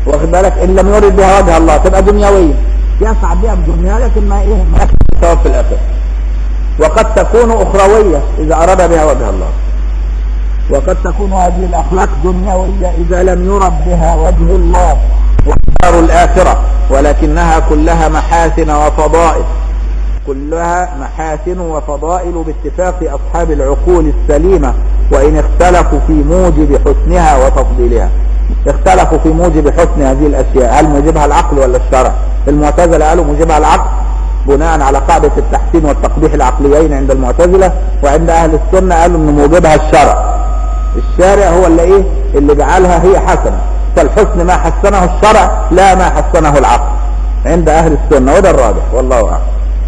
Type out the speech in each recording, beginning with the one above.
واخد بالك ان لم يرد بها وجه الله تبقى دنيويه يسعد بها بدنيا لكن ما ايه ما ثواب في الاخره وقد تكون اخرويه اذا اراد بها وجه الله وقد تكون هذه الاخلاق دنيويه اذا لم يرد بها وجه الله ودار الاخره ولكنها كلها محاسن وفضائل كلها محاسن وفضائل باتفاق اصحاب العقول السليمه وان اختلفوا في موجب حسنها وتفضيلها اختلفوا في موجب حسن هذه الاشياء هل موجبها العقل ولا الشرع المعتزله قالوا موجبها العقل بناء على قاعده التحسين والتقبيح العقليين عند المعتزله وعند اهل السنه قالوا ان موجبها الشرع الشارع هو اللي ايه اللي جعلها هي حسنه فالحسن ما حسنه الشرع لا ما حسنه العقل عند اهل السنه وده الراجح والله اعلم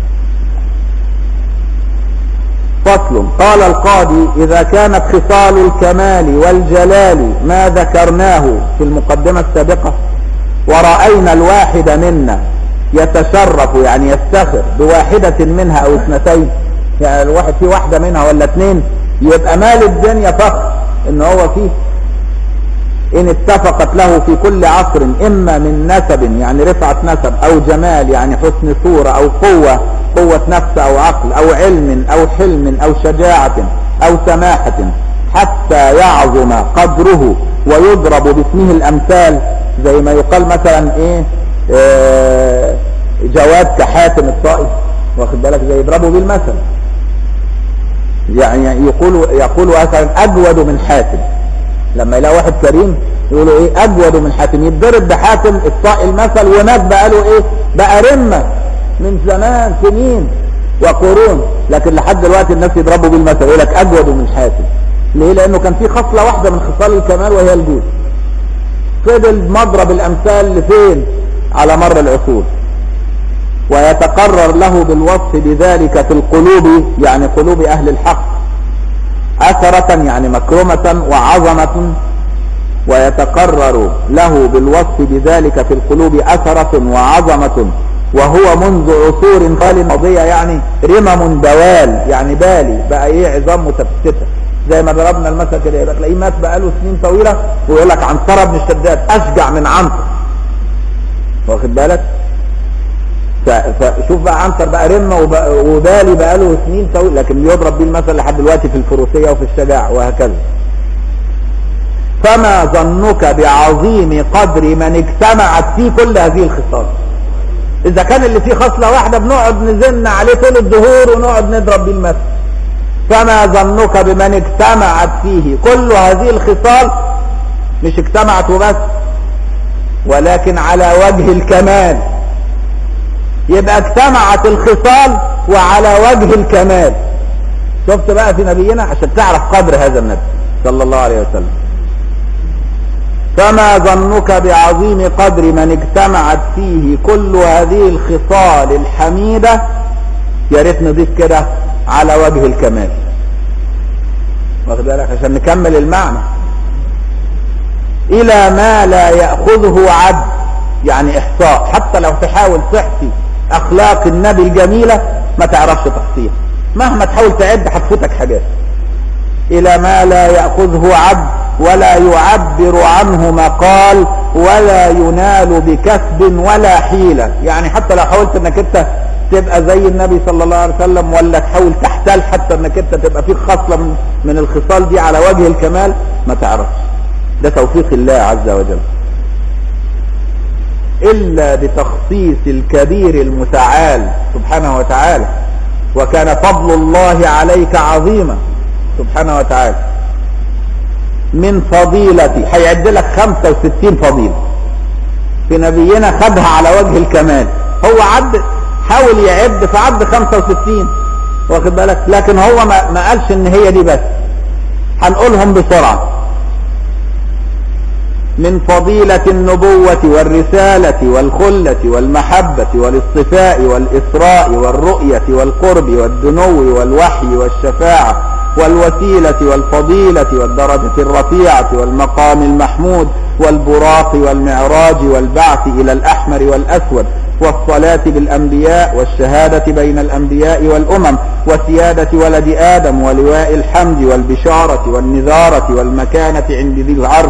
فصل قال القاضي إذا كانت خصال الكمال والجلال ما ذكرناه في المقدمة السابقة ورأينا الواحد منا يتشرف يعني يفتخر بواحدة منها أو اثنتين يعني الواحد فيه واحدة منها ولا اثنين يبقى مال الدنيا فخر ان هو فيه ان اتفقت له في كل عصر اما من نسب يعني رفعة نسب او جمال يعني حسن صورة او قوة قوة نفس او عقل او علم او حلم او شجاعة او سماحة حتى يعظم قدره ويضرب باسمه الامثال زي ما يقال مثلا ايه آه جواد كحاتم الطائي واخد بالك زي يضربوا بيه المثل يعني يقول يقول مثلا اجود من حاتم لما يلاقي واحد كريم يقولوا ايه اجود من حاتم يتضرب بحاتم الطائي المثل وناس بقى له ايه بقى رمه من زمان سنين وقرون لكن لحد دلوقتي الناس يضربوا بالمثل يقول لك اجود من حاتم ليه لانه كان في خصله واحده من خصال الكمال وهي الجود فضل مضرب الامثال لفين على مر العصور ويتقرر له بالوصف بذلك في القلوب يعني قلوب اهل الحق اثرة يعني مكرمة وعظمة ويتقرر له بالوصف بذلك في القلوب اثرة وعظمة وهو منذ عصور قال ماضية يعني رمم دوال يعني بالي بقى ايه عظام متفتتة زي ما ضربنا المثل كده يبقى تلاقيه مات بقاله سنين طويلة ويقول لك عنترة بن الشداد اشجع من عنتر واخد بالك فشوف بقى عنتر بقى رمة وبالي بقاله سنين طويلة لكن بيضرب بيه المثل لحد دلوقتي في الفروسية وفي الشجاعة وهكذا فما ظنك بعظيم قدر من اجتمعت فيه كل هذه الخصال اذا كان اللي فيه خصلة واحدة بنقعد نزن عليه طول الدهور ونقعد نضرب بيه المثل فما ظنك بمن اجتمعت فيه كل هذه الخصال مش اجتمعت وبس ولكن على وجه الكمال يبقى اجتمعت الخصال وعلى وجه الكمال شفت بقى في نبينا عشان تعرف قدر هذا النبي صلى الله عليه وسلم فما ظنك بعظيم قدر من اجتمعت فيه كل هذه الخصال الحميدة يا ريت نضيف كده على وجه الكمال واخد بالك عشان نكمل المعنى الى ما لا ياخذه عد يعني احصاء حتى لو تحاول تحصي اخلاق النبي الجميله ما تعرفش تحصيها مهما تحاول تعد هتفوتك حاجات الى ما لا ياخذه عد ولا يعبر عنه مقال ولا ينال بكسب ولا حيله يعني حتى لو حاولت انك انت تبقى زي النبي صلى الله عليه وسلم ولا تحاول تحتال حتى انك انت تبقى فيك خصله من, من الخصال دي على وجه الكمال ما تعرفش ده توفيق الله عز وجل الا بتخصيص الكبير المتعال سبحانه وتعالى وكان فضل الله عليك عظيما سبحانه وتعالى من فضيلة هيعد لك 65 فضيلة في نبينا خدها على وجه الكمال هو عد حاول يعد فعد 65 واخد بالك لكن هو ما, ما قالش ان هي دي بس هنقولهم بسرعة من فضيلة النبوة والرسالة والخلة والمحبة والاصطفاء والإسراء والرؤية والقرب والدنو والوحي والشفاعة والوسيلة والفضيلة والدرجة الرفيعة والمقام المحمود والبراق والمعراج والبعث إلى الأحمر والأسود والصلاة بالأنبياء والشهادة بين الأنبياء والأمم وسيادة ولد آدم ولواء الحمد والبشارة والنذارة والمكانة عند ذي العرش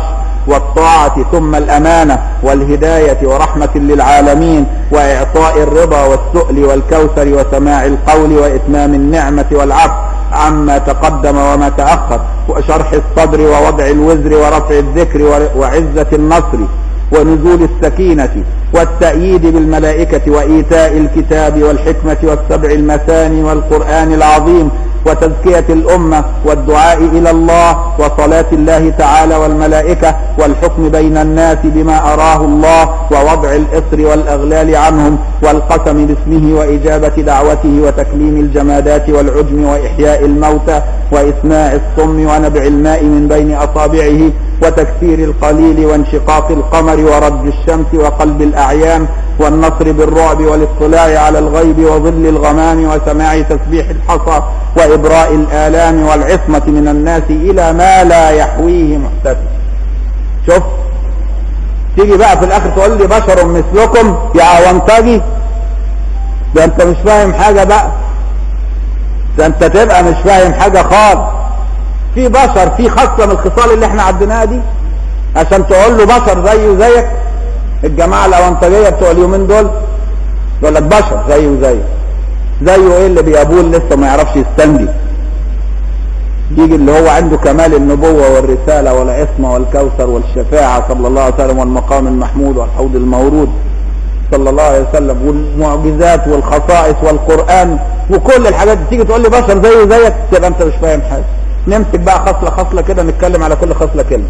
والطاعة ثم الأمانة والهداية ورحمة للعالمين وإعطاء الرضا والسؤل والكوثر وسماع القول وإتمام النعمة والعفو عما تقدم وما تأخر وشرح الصدر ووضع الوزر ورفع الذكر وعزة النصر ونزول السكينة والتأييد بالملائكة وإيتاء الكتاب والحكمة والسبع المثاني والقرآن العظيم وتزكية الأمة والدعاء إلى الله وصلاة الله تعالى والملائكة والحكم بين الناس بما أراه الله ووضع الإصر والأغلال عنهم والقسم باسمه وإجابة دعوته وتكليم الجمادات والعجم وإحياء الموتى وإسماع الصم ونبع الماء من بين أصابعه وتكسير القليل وانشقاق القمر ورد الشمس وقلب الأعيان والنصر بالرعب والاطلاع على الغيب وظل الغمام وسماع تسبيح الحصى وإبراء الآلام والعصمة من الناس إلى ما لا يحويه محتسب شوف تيجي بقى في الآخر تقول لي بشر مثلكم يا عوانطجي ده انت مش فاهم حاجة بقى ده انت تبقى مش فاهم حاجة خالص في بشر في خاصة من الخصال اللي احنا عديناها دي عشان تقول له بشر زيه زيك الجماعة الأونطجية بتوع اليومين دول يقول لك بشر زيه زيك زيه ايه اللي بيقول لسه ما يعرفش يستنجي يجي اللي هو عنده كمال النبوة والرسالة والعصمة والكوثر والشفاعة صلى الله عليه وسلم والمقام المحمود والحوض المورود صلى الله عليه وسلم والمعجزات والخصائص والقرآن وكل الحاجات دي تيجي تقول لي بشر زيه زيك تبقى انت مش فاهم حاجة نمسك بقى خصلة خصلة كده نتكلم على كل خصلة كلمة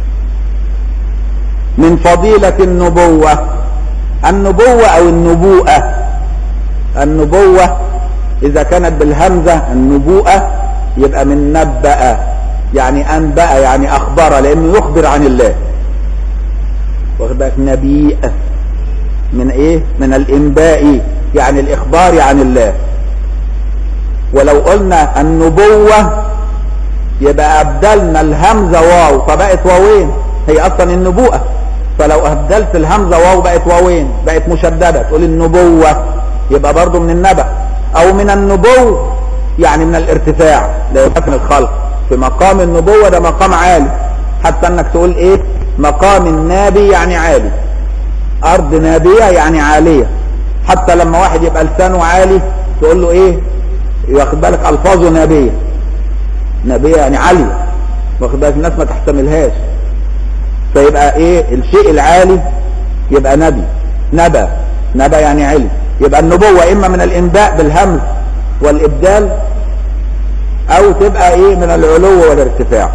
من فضيلة النبوة النبوة او النبوءة النبوة اذا كانت بالهمزة النبوءة يبقى من نبأ يعني انبأ يعني اخبر لانه يخبر عن الله واخد بالك نبيء من ايه من الانباء يعني الاخبار عن الله ولو قلنا النبوة يبقى ابدلنا الهمزة واو فبقت واوين هي اصلا النبوءة فلو ابدلت الهمزة واو بقت واوين بقت مشددة تقول النبوة يبقى برضو من النبأ او من النبو يعني من الارتفاع لا من الخلق في مقام النبوة ده مقام عالي حتى انك تقول ايه مقام النابي يعني عالي ارض نابية يعني عالية حتى لما واحد يبقى لسانه عالي تقول له ايه واخد بالك الفاظه نابية نابية يعني عالية واخد بالك الناس ما تحتملهاش فيبقى ايه الشيء العالي يبقى نبي نبى نبى يعني علم يبقى النبوة اما من الانباء بالهمز والابدال او تبقى ايه من العلو والارتفاع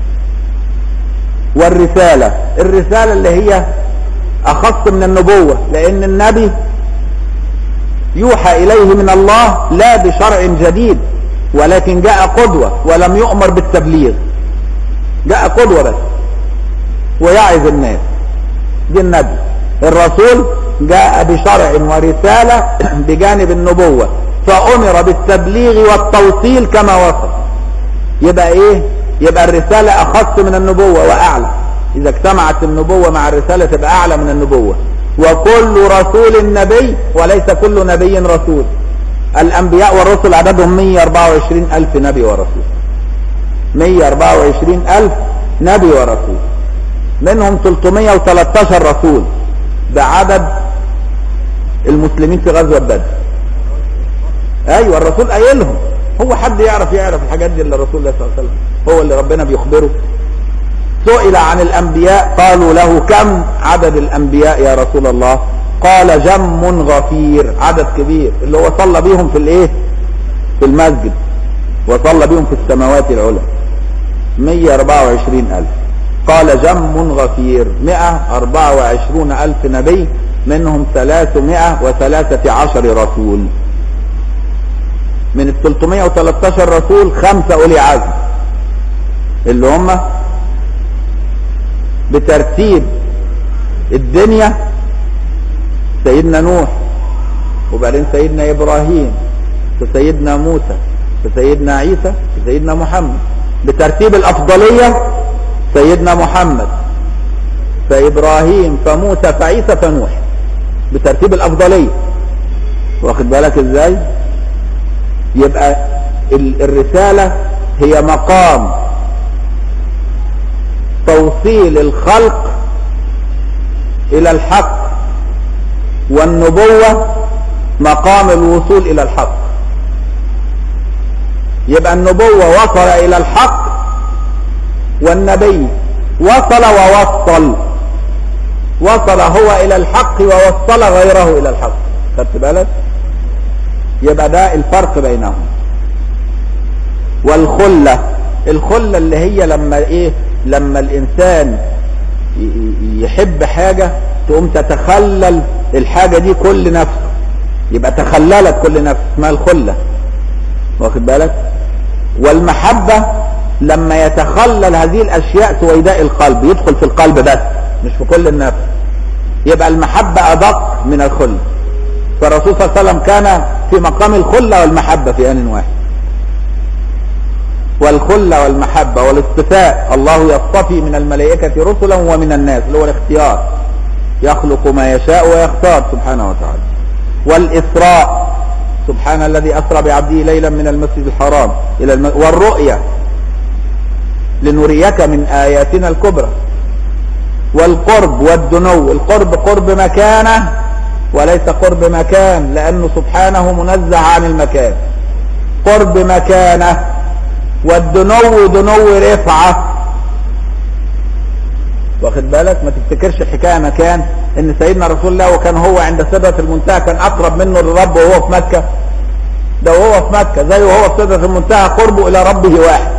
والرسالة الرسالة اللي هي اخص من النبوة لان النبي يوحى اليه من الله لا بشرع جديد ولكن جاء قدوة ولم يؤمر بالتبليغ جاء قدوة بس ويعظ الناس دي النبي الرسول جاء بشرع ورسالة بجانب النبوة فأمر بالتبليغ والتوصيل كما وصف يبقى ايه يبقى الرسالة اخص من النبوة واعلى اذا اجتمعت النبوة مع الرسالة تبقى اعلى من النبوة وكل رسول نبي وليس كل نبي رسول الانبياء والرسل عددهم 124 الف نبي ورسول 124 الف نبي ورسول منهم 313 رسول ده عدد المسلمين في غزوة بدر ايوه الرسول قايلهم هو حد يعرف يعرف الحاجات دي الا الرسول صلى الله عليه وسلم هو اللي ربنا بيخبره سئل عن الانبياء قالوا له كم عدد الانبياء يا رسول الله قال جم غفير عدد كبير اللي هو صلى بيهم في الايه في المسجد وصلى بيهم في السماوات العلى 124 الف قال جم غفير 124 الف نبي منهم 313 رسول من ال 313 رسول خمسة أولي عزم اللي هم بترتيب الدنيا سيدنا نوح وبعدين سيدنا إبراهيم وسيدنا موسى وسيدنا عيسى وسيدنا محمد بترتيب الأفضلية سيدنا محمد فإبراهيم فموسى فعيسى فنوح بترتيب الأفضلية واخد بالك ازاي يبقى الرسالة هي مقام توصيل الخلق الى الحق والنبوة مقام الوصول الى الحق يبقى النبوة وصل الى الحق والنبي وصل ووصل وصل هو الى الحق ووصل غيره الى الحق خدت بالك يبقى ده الفرق بينهم والخلة الخلة اللي هي لما ايه لما الانسان يحب حاجة تقوم تتخلل الحاجة دي كل نفسه يبقى تخللت كل نفس اسمها الخلة واخد بالك والمحبة لما يتخلل هذه الاشياء سويداء القلب يدخل في القلب بس مش في كل النفس يبقى المحبة ادق من الخلة فالرسول صلى الله عليه وسلم كان في مقام الخلة والمحبة في آن واحد والخلة والمحبة والاصطفاء الله يصطفي من الملائكة رسلا ومن الناس اللي هو الاختيار يخلق ما يشاء ويختار سبحانه وتعالى والإسراء سبحان الذي أسرى بعبده ليلا من المسجد الحرام إلى الم... والرؤية لنريك من آياتنا الكبرى والقرب والدنو القرب قرب مكانه وليس قرب مكان لأنه سبحانه منزه عن المكان قرب مكانه والدنو دنو رفعة واخد بالك ما تفتكرش الحكاية مكان ان سيدنا رسول الله وكان هو عند سدرة المنتهى كان اقرب منه للرب وهو في مكة ده وهو في مكة زي وهو في سدرة المنتهى قربه الى ربه واحد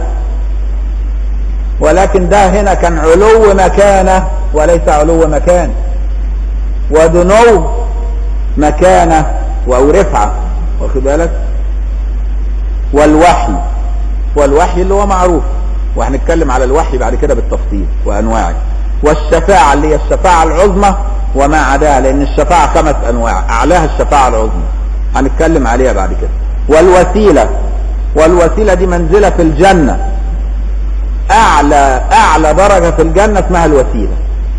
ولكن ده هنا كان علو مكانه وليس علو مكان ودنو مكانه او رفعة واخد بالك والوحي والوحي اللي هو معروف وهنتكلم على الوحي بعد كده بالتفصيل وانواعه والشفاعة اللي هي الشفاعة العظمى وما عداها لان الشفاعة خمس انواع اعلاها الشفاعة العظمى هنتكلم عليها بعد كده والوسيلة والوسيلة دي منزلة في الجنة اعلى اعلى درجة في الجنة اسمها الوسيلة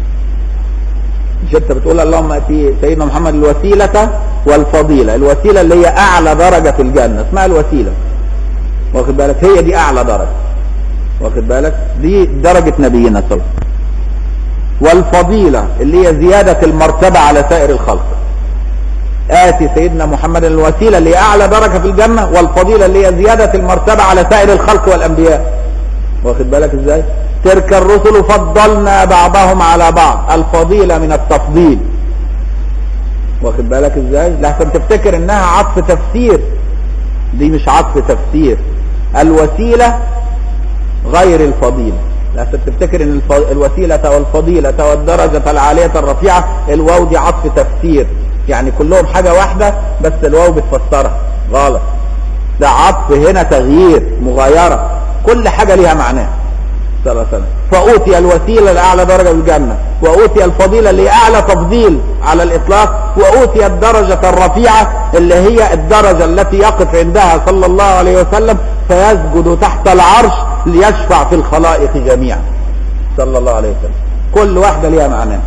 مش انت بتقول اللهم اتي سيدنا محمد الوسيلة والفضيلة الوسيلة اللي هي اعلى درجة في الجنة اسمها الوسيلة واخد بالك هي دي اعلى درجة واخد بالك دي درجة نبينا صلى الله عليه وسلم والفضيلة اللي هي زيادة المرتبة على سائر الخلق آتي سيدنا محمد الوسيلة اللي هي أعلى درجة في الجنة والفضيلة اللي هي زيادة المرتبة على سائر الخلق والأنبياء واخد بالك ازاي تلك الرسل فضلنا بعضهم على بعض الفضيلة من التفضيل واخد بالك ازاي لحسن تفتكر انها عطف تفسير دي مش عطف تفسير الوسيلة غير الفضيلة لحسن تفتكر ان الوسيلة والفضيلة والدرجة العالية الرفيعة الواو دي عطف تفسير يعني كلهم حاجة واحدة بس الواو بتفسرها غلط ده عطف هنا تغيير مغايرة كل حاجة ليها معناه صلى الله عليه وسلم فأوتي الوسيلة لأعلى درجة في الجنة وأوتي الفضيلة اللي أعلى تفضيل على الإطلاق وأوتي الدرجة الرفيعة اللي هي الدرجة التي يقف عندها صلى الله عليه وسلم فيسجد تحت العرش ليشفع في الخلائق جميعا صلى الله عليه وسلم كل واحدة ليها معناه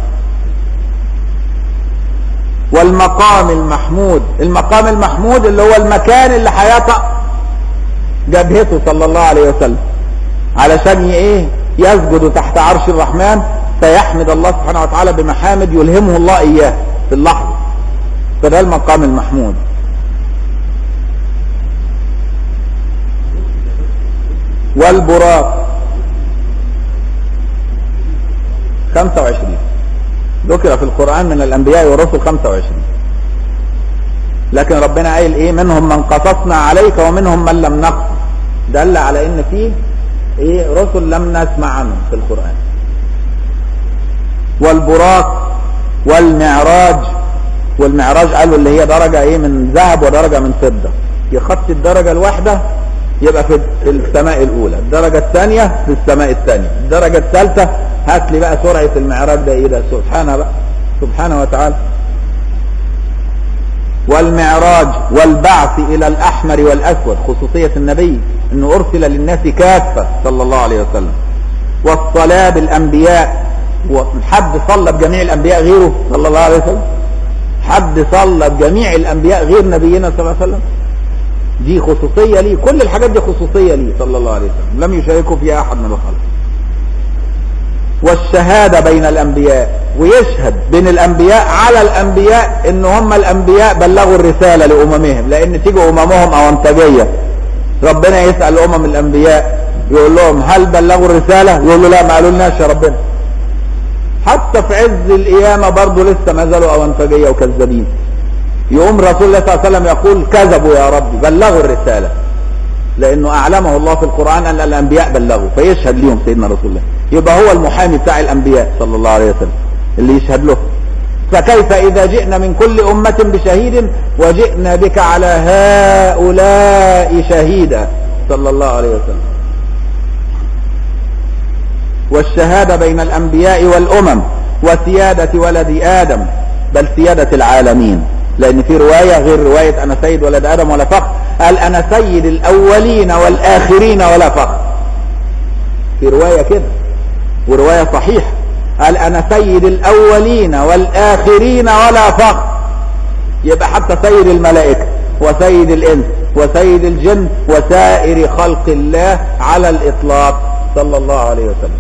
والمقام المحمود المقام المحمود اللي هو المكان اللي هيطأ جبهته صلى الله عليه وسلم علشان ايه يسجد تحت عرش الرحمن فيحمد الله سبحانه وتعالى بمحامد يلهمه الله اياه في اللحظة فده المقام المحمود والبراق 25 ذكر في القرآن من الأنبياء والرسل 25 لكن ربنا قايل ايه منهم من قصصنا عليك ومنهم من لم نقصص دل على ان فيه ايه رسل لم نسمع عنهم في القرآن والبراق والمعراج والمعراج قالوا اللي هي درجة ايه من ذهب ودرجة من فضة يخط الدرجة الواحدة يبقى في السماء الاولى الدرجة الثانية في السماء الثانية الدرجة الثالثة هات لي بقى سرعة المعراج ده ايه ده سبحانه بقى سبحانه وتعالى والمعراج والبعث الى الاحمر والاسود خصوصية النبي انه ارسل للناس كافة صلى الله عليه وسلم والصلاة بالانبياء حد صلى بجميع الانبياء غيره صلى الله عليه وسلم حد صلى بجميع الانبياء غير نبينا صلى الله عليه وسلم دي خصوصية ليه كل الحاجات دي خصوصية ليه صلى الله عليه وسلم لم يشاركوا فيها احد من الخلق والشهادة بين الانبياء ويشهد بين الانبياء على الانبياء ان هم الانبياء بلغوا الرسالة لاممهم لان تيجي اممهم اونطجية ربنا يسأل امم الانبياء يقول لهم هل بلغوا الرسالة يقول له لا ما قالوا لناش يا ربنا حتى في عز القيامة برضه لسه ما زالوا اونطجية وكذابين يقوم رسول الله صلى الله عليه وسلم يقول كذبوا يا رب بلغوا الرسالة لانه اعلمه الله في القرآن ان الانبياء بلغوا فيشهد ليهم سيدنا رسول الله يبقى هو المحامي بتاع الانبياء صلى الله عليه وسلم اللي يشهد له فكيف اذا جئنا من كل امة بشهيد وجئنا بك على هؤلاء شهيدا صلى الله عليه وسلم والشهادة بين الانبياء والامم وسيادة ولد ادم بل سيادة العالمين لان في رواية غير رواية انا سيد ولد ادم ولا فخر قال انا سيد الاولين والاخرين ولا فخر في رواية كده ورواية صحيحة قال انا سيد الاولين والاخرين ولا فخر يبقى حتى سيد الملائكة وسيد الانس وسيد الجن وسائر خلق الله على الاطلاق صلى الله عليه وسلم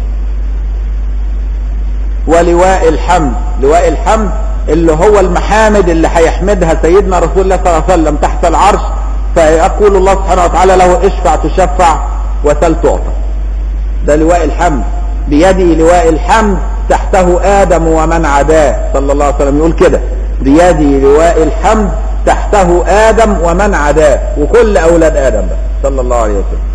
ولواء الحمد لواء الحمد اللي هو المحامد اللي هيحمدها سيدنا رسول الله صلى الله عليه وسلم تحت العرش فيقول الله سبحانه وتعالى له اشفع تشفع وسل تعطى ده لواء الحمد بيدي لواء الحمد تحته آدم ومن عداه صلى الله عليه وسلم يقول كده بيدي لواء الحمد تحته آدم ومن عداه وكل أولاد آدم بقى صلى الله عليه وسلم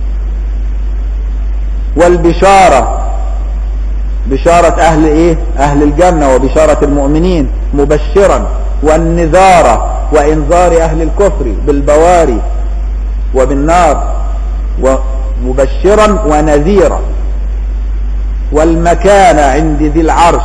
والبشارة بشارة أهل إيه أهل الجنة وبشارة المؤمنين مبشرا والنذارة وإنذار أهل الكفر بالبواري وبالنار ومبشرا ونذيرا والمكان عند ذي العرش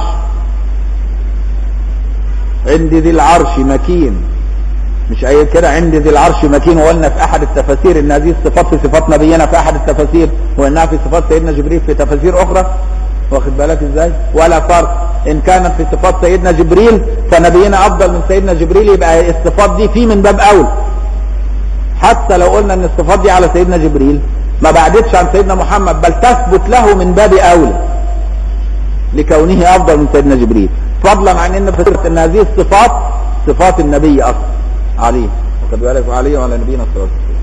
عند ذي العرش مكين مش قايل كده عند ذي العرش مكين وقلنا في احد التفاسير ان هذه الصفات في صفات نبينا في احد التفاسير وانها في صفات سيدنا جبريل في تفاسير اخرى واخد بالك ازاي ولا فرق ان كانت في صفات سيدنا جبريل فنبينا افضل من سيدنا جبريل يبقى الصفات دي في من باب اول حتى لو قلنا ان الصفات دي على سيدنا جبريل ما بعدتش عن سيدنا محمد بل تثبت له من باب اولى لكونه افضل من سيدنا جبريل فضلا عن ان في ان هذه الصفات صفات النبي اصلا عليه خد بالك وعليه وعلى نبينا الصلاه والسلام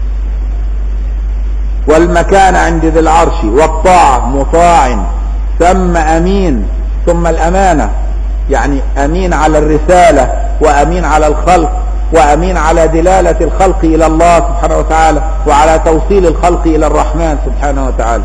والمكان عند ذي العرش والطاعه مطاع ثم امين ثم الامانه يعني امين على الرساله وامين على الخلق وامين على دلاله الخلق الى الله سبحانه وتعالى وعلى توصيل الخلق الى الرحمن سبحانه وتعالى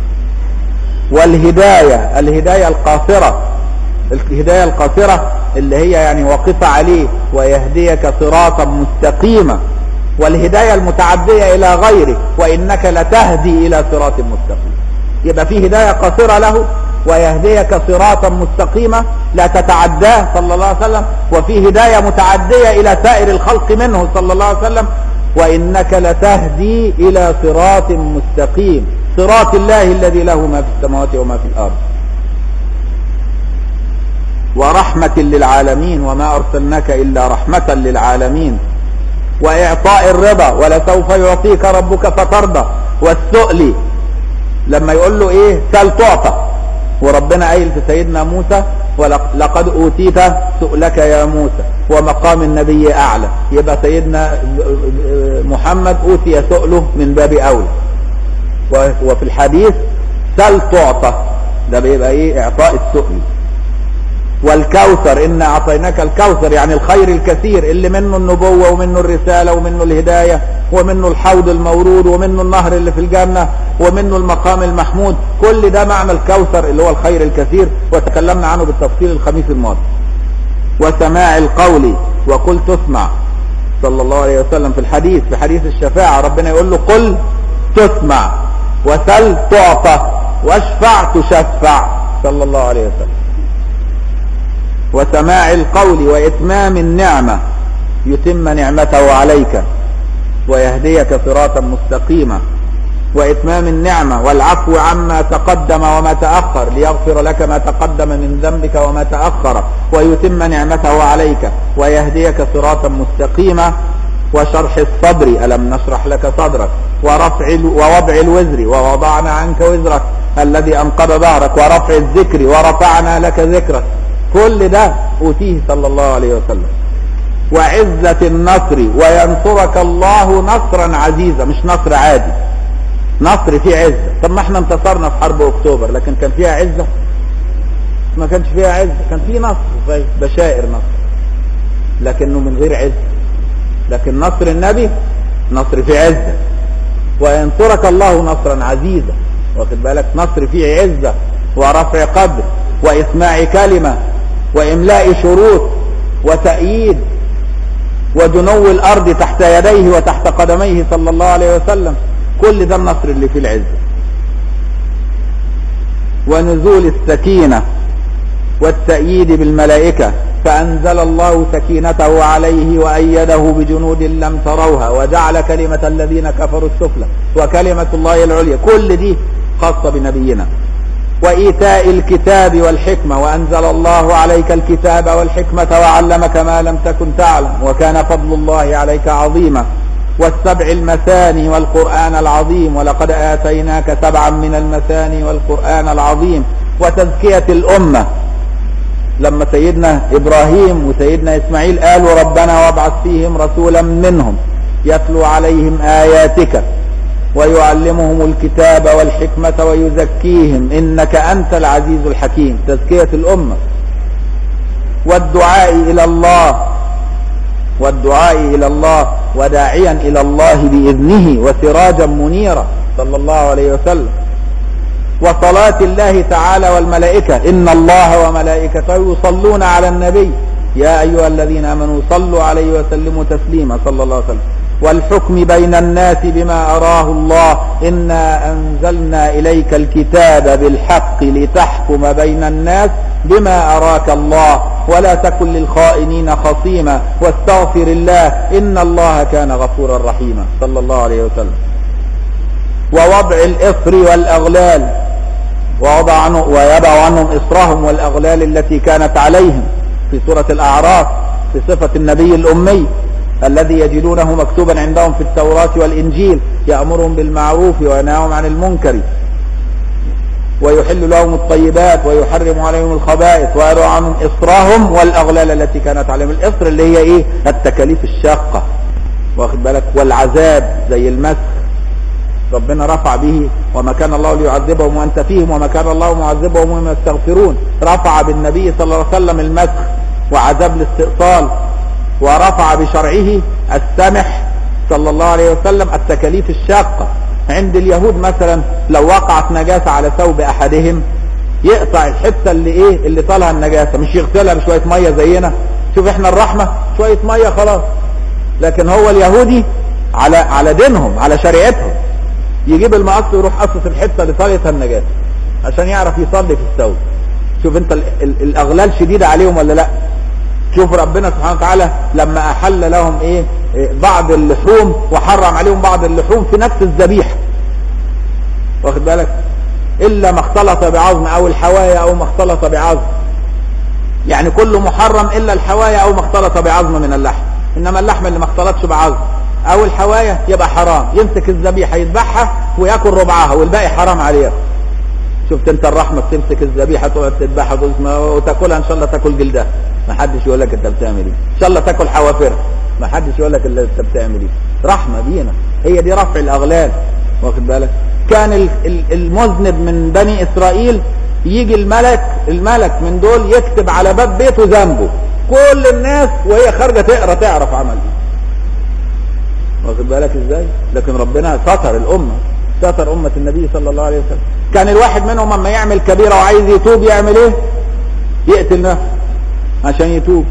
والهدايه الهدايه القاصره الهدايه القاصره اللي هي يعني واقفه عليه ويهديك صراطا مستقيما والهدايه المتعديه الى غيره وانك لتهدي الى صراط مستقيم يبقى في هدايه قاصره له ويهديك صراطا مستقيما لا تتعداه صلى الله عليه وسلم وفي هدايه متعديه الى سائر الخلق منه صلى الله عليه وسلم وانك لتهدي الى صراط مستقيم صراط الله الذي له ما في السماوات وما في الارض ورحمة للعالمين وما أرسلناك إلا رحمة للعالمين وإعطاء الرضا ولسوف يعطيك ربك فترضى والسؤل لما يقول له إيه سل تعطى وربنا قايل في سيدنا موسى ولقد أوتيت سؤلك يا موسى ومقام النبي أعلى يبقى سيدنا محمد أوتي سؤله من باب أولى وفي الحديث سل تعطى ده بيبقى إيه إعطاء السؤل والكوثر إنا أعطيناك الكوثر يعني الخير الكثير اللي منه النبوة ومنه الرسالة ومنه الهداية ومنه الحوض المورود ومنه النهر اللي في الجنة ومنه المقام المحمود كل ده معنى الكوثر اللي هو الخير الكثير وتكلمنا عنه بالتفصيل الخميس الماضي وسماع القول وقل تسمع صلى الله عليه وسلم في الحديث في حديث الشفاعة ربنا يقول له قل تسمع وسل تعطى واشفع تشفع صلى الله عليه وسلم وسماع القول وإتمام النعمة يتم نعمته عليك ويهديك صراطا مستقيما وإتمام النعمة والعفو عما تقدم وما تأخر ليغفر لك ما تقدم من ذنبك وما تأخر ويتم نعمته عليك ويهديك صراطا مستقيما وشرح الصدر ألم نشرح لك صدرك ورفع ووضع الوزر ووضعنا عنك وزرك الذي انقض ظهرك ورفع الذكر ورفعنا لك ذكرك كل ده اوتيه صلى الله عليه وسلم وعزة النصر وينصرك الله نصرا عزيزا مش نصر عادي نصر فيه عزة طب ما احنا انتصرنا في حرب اكتوبر لكن كان فيها عزة ما كانش فيها عزة كان فيه نصر زي بشائر نصر لكنه من غير عزة لكن نصر النبي نصر فيه عزة وينصرك الله نصرا عزيزا واخد بالك نصر فيه عزة ورفع قدر وإسماع كلمة وإملاء شروط وتأييد ودنو الأرض تحت يديه وتحت قدميه صلى الله عليه وسلم كل ده النصر اللي فيه العزة ونزول السكينة والتأييد بالملائكة فأنزل الله سكينته عليه وأيده بجنود لم تروها وجعل كلمة الذين كفروا السفلى وكلمة الله العليا كل دي خاصة بنبينا وإيتاء الكتاب والحكمة وأنزل الله عليك الكتاب والحكمة وعلمك ما لم تكن تعلم وكان فضل الله عليك عظيما والسبع المثاني والقرآن العظيم ولقد آتيناك سبعا من المثاني والقرآن العظيم وتزكية الأمة لما سيدنا إبراهيم وسيدنا إسماعيل قالوا ربنا وابعث فيهم رسولا منهم يتلو عليهم آياتك ويعلمهم الكتاب والحكمة ويزكيهم إنك أنت العزيز الحكيم تزكية الأمة والدعاء إلى الله والدعاء إلى الله وداعيا إلى الله بإذنه وسراجا منيرا صلى الله عليه وسلم وصلاة الله تعالى والملائكة إن الله وملائكته يصلون على النبي يا أيها الذين آمنوا صلوا عليه وسلموا تسليما صلى الله عليه وسلم والحكم بين الناس بما أراه الله إنا أنزلنا إليك الكتاب بالحق لتحكم بين الناس بما أراك الله ولا تكن للخائنين خصيما واستغفر الله إن الله كان غفورا رحيما صلى الله عليه وسلم ووضع الإصر والأغلال ووضع عنه ويضع عنهم إصرهم والأغلال التي كانت عليهم في سورة الأعراف في صفة النبي الأمي الذي يجدونه مكتوبا عندهم في التوراة والإنجيل يأمرهم بالمعروف وينهاهم عن المنكر ويحل لهم الطيبات ويحرم عليهم الخبائث ويرى عنهم إصرهم والأغلال التي كانت عليهم الإصر اللي هي إيه التكاليف الشاقة واخد بالك والعذاب زي المسخ ربنا رفع به وما كان الله ليعذبهم وانت فيهم وما كان الله معذبهم وهم يستغفرون رفع بالنبي صلى الله عليه وسلم المسخ وعذاب الاستئصال ورفع بشرعه السمح صلى الله عليه وسلم التكاليف الشاقة عند اليهود مثلا لو وقعت نجاسة على ثوب احدهم يقطع الحتة اللي ايه اللي طالها النجاسة مش يغسلها بشوية مية زينا شوف احنا الرحمة شوية مية خلاص لكن هو اليهودي على على دينهم على شريعتهم يجيب المقص ويروح قصص الحته اللي طالتها النجاسه عشان يعرف يصلي في الثوب شوف انت ال ال الاغلال شديده عليهم ولا لا شوف ربنا سبحانه وتعالى لما احل لهم ايه, إيه بعض اللحوم وحرم عليهم بعض اللحوم في نفس الذبيحه واخد بالك الا ما اختلط بعظم او الحوايا او ما اختلط بعظم يعني كله محرم الا الحوايا او ما اختلط بعظم من اللحم انما اللحم اللي ما اختلطش بعظم او الحوايا يبقى حرام يمسك الذبيحه يذبحها وياكل ربعها والباقي حرام عليه شفت انت الرحمه بتمسك الذبيحه تقعد تذبحها وتاكلها ان شاء الله تاكل جلدها ما حدش يقول لك انت بتعمل ايه ان شاء الله تاكل حوافرها ما حدش يقول لك اللي انت بتعمل ايه رحمه بينا هي دي رفع الاغلال واخد بالك كان المذنب من بني اسرائيل يجي الملك الملك من دول يكتب على باب بيته ذنبه كل الناس وهي خارجه تقرا تعرف عمل ايه واخد بالك ازاي لكن ربنا ستر الامه ستر امه النبي صلى الله عليه وسلم كان الواحد منهم اما يعمل كبيره وعايز يتوب يعمل ايه يقتل نفسه عشان يتوب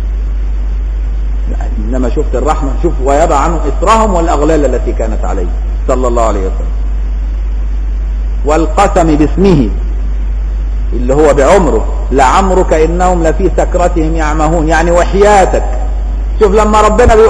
انما شفت الرحمه شوف ويضع عنهم اثرهم والاغلال التي كانت عليه صلى الله عليه وسلم والقسم باسمه اللي هو بعمره لعمرك انهم لفي سكرتهم يعمهون يعني وحياتك شوف لما ربنا بيقول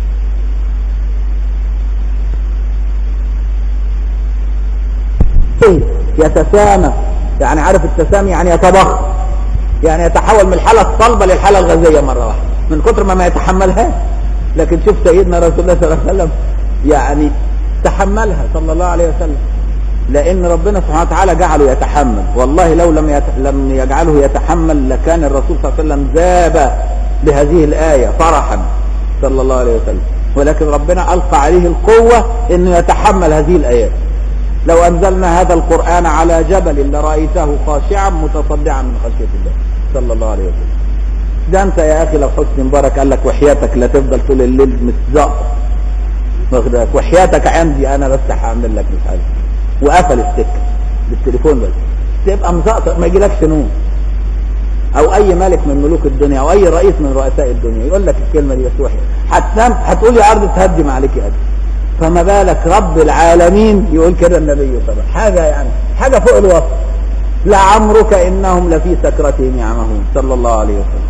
يتسامى يعني عارف التسامي يعني يتضخم يعني يتحول من الحالة الصلبة للحالة الغازية مرة واحدة من كتر ما ما يتحملهاش لكن شوف سيدنا رسول الله صلى الله عليه وسلم يعني تحملها صلى الله عليه وسلم لان ربنا سبحانه وتعالى جعله يتحمل والله لو لم يت... لم يجعله يتحمل لكان الرسول صلى الله عليه وسلم ذاب بهذه الآية فرحا صلى الله عليه وسلم ولكن ربنا ألقى عليه القوة انه يتحمل هذه الآيات لو أنزلنا هذا القرآن على جبل لرأيته خاشعا متصدعا من خشية الله صلى الله عليه وسلم ده انت يا اخي لو حسني مبارك قال لك وحياتك لا تفضل طول الليل متزق واخدك وحياتك عندي انا بس هعمل لك مش عارف وقفل السكه بالتليفون بس تبقى مزقطط ما يجيلكش نوم او اي ملك من ملوك الدنيا او اي رئيس من رؤساء الدنيا يقول لك الكلمه دي بس وحي هتنام هتقول يا ارض تهدم عليك يا ادم فما بالك رب العالمين يقول كده النبي صلى الله عليه وسلم حاجه يعني حاجه فوق الوصف لعمرك انهم لفي سكرتهم يعمهون صلى الله عليه وسلم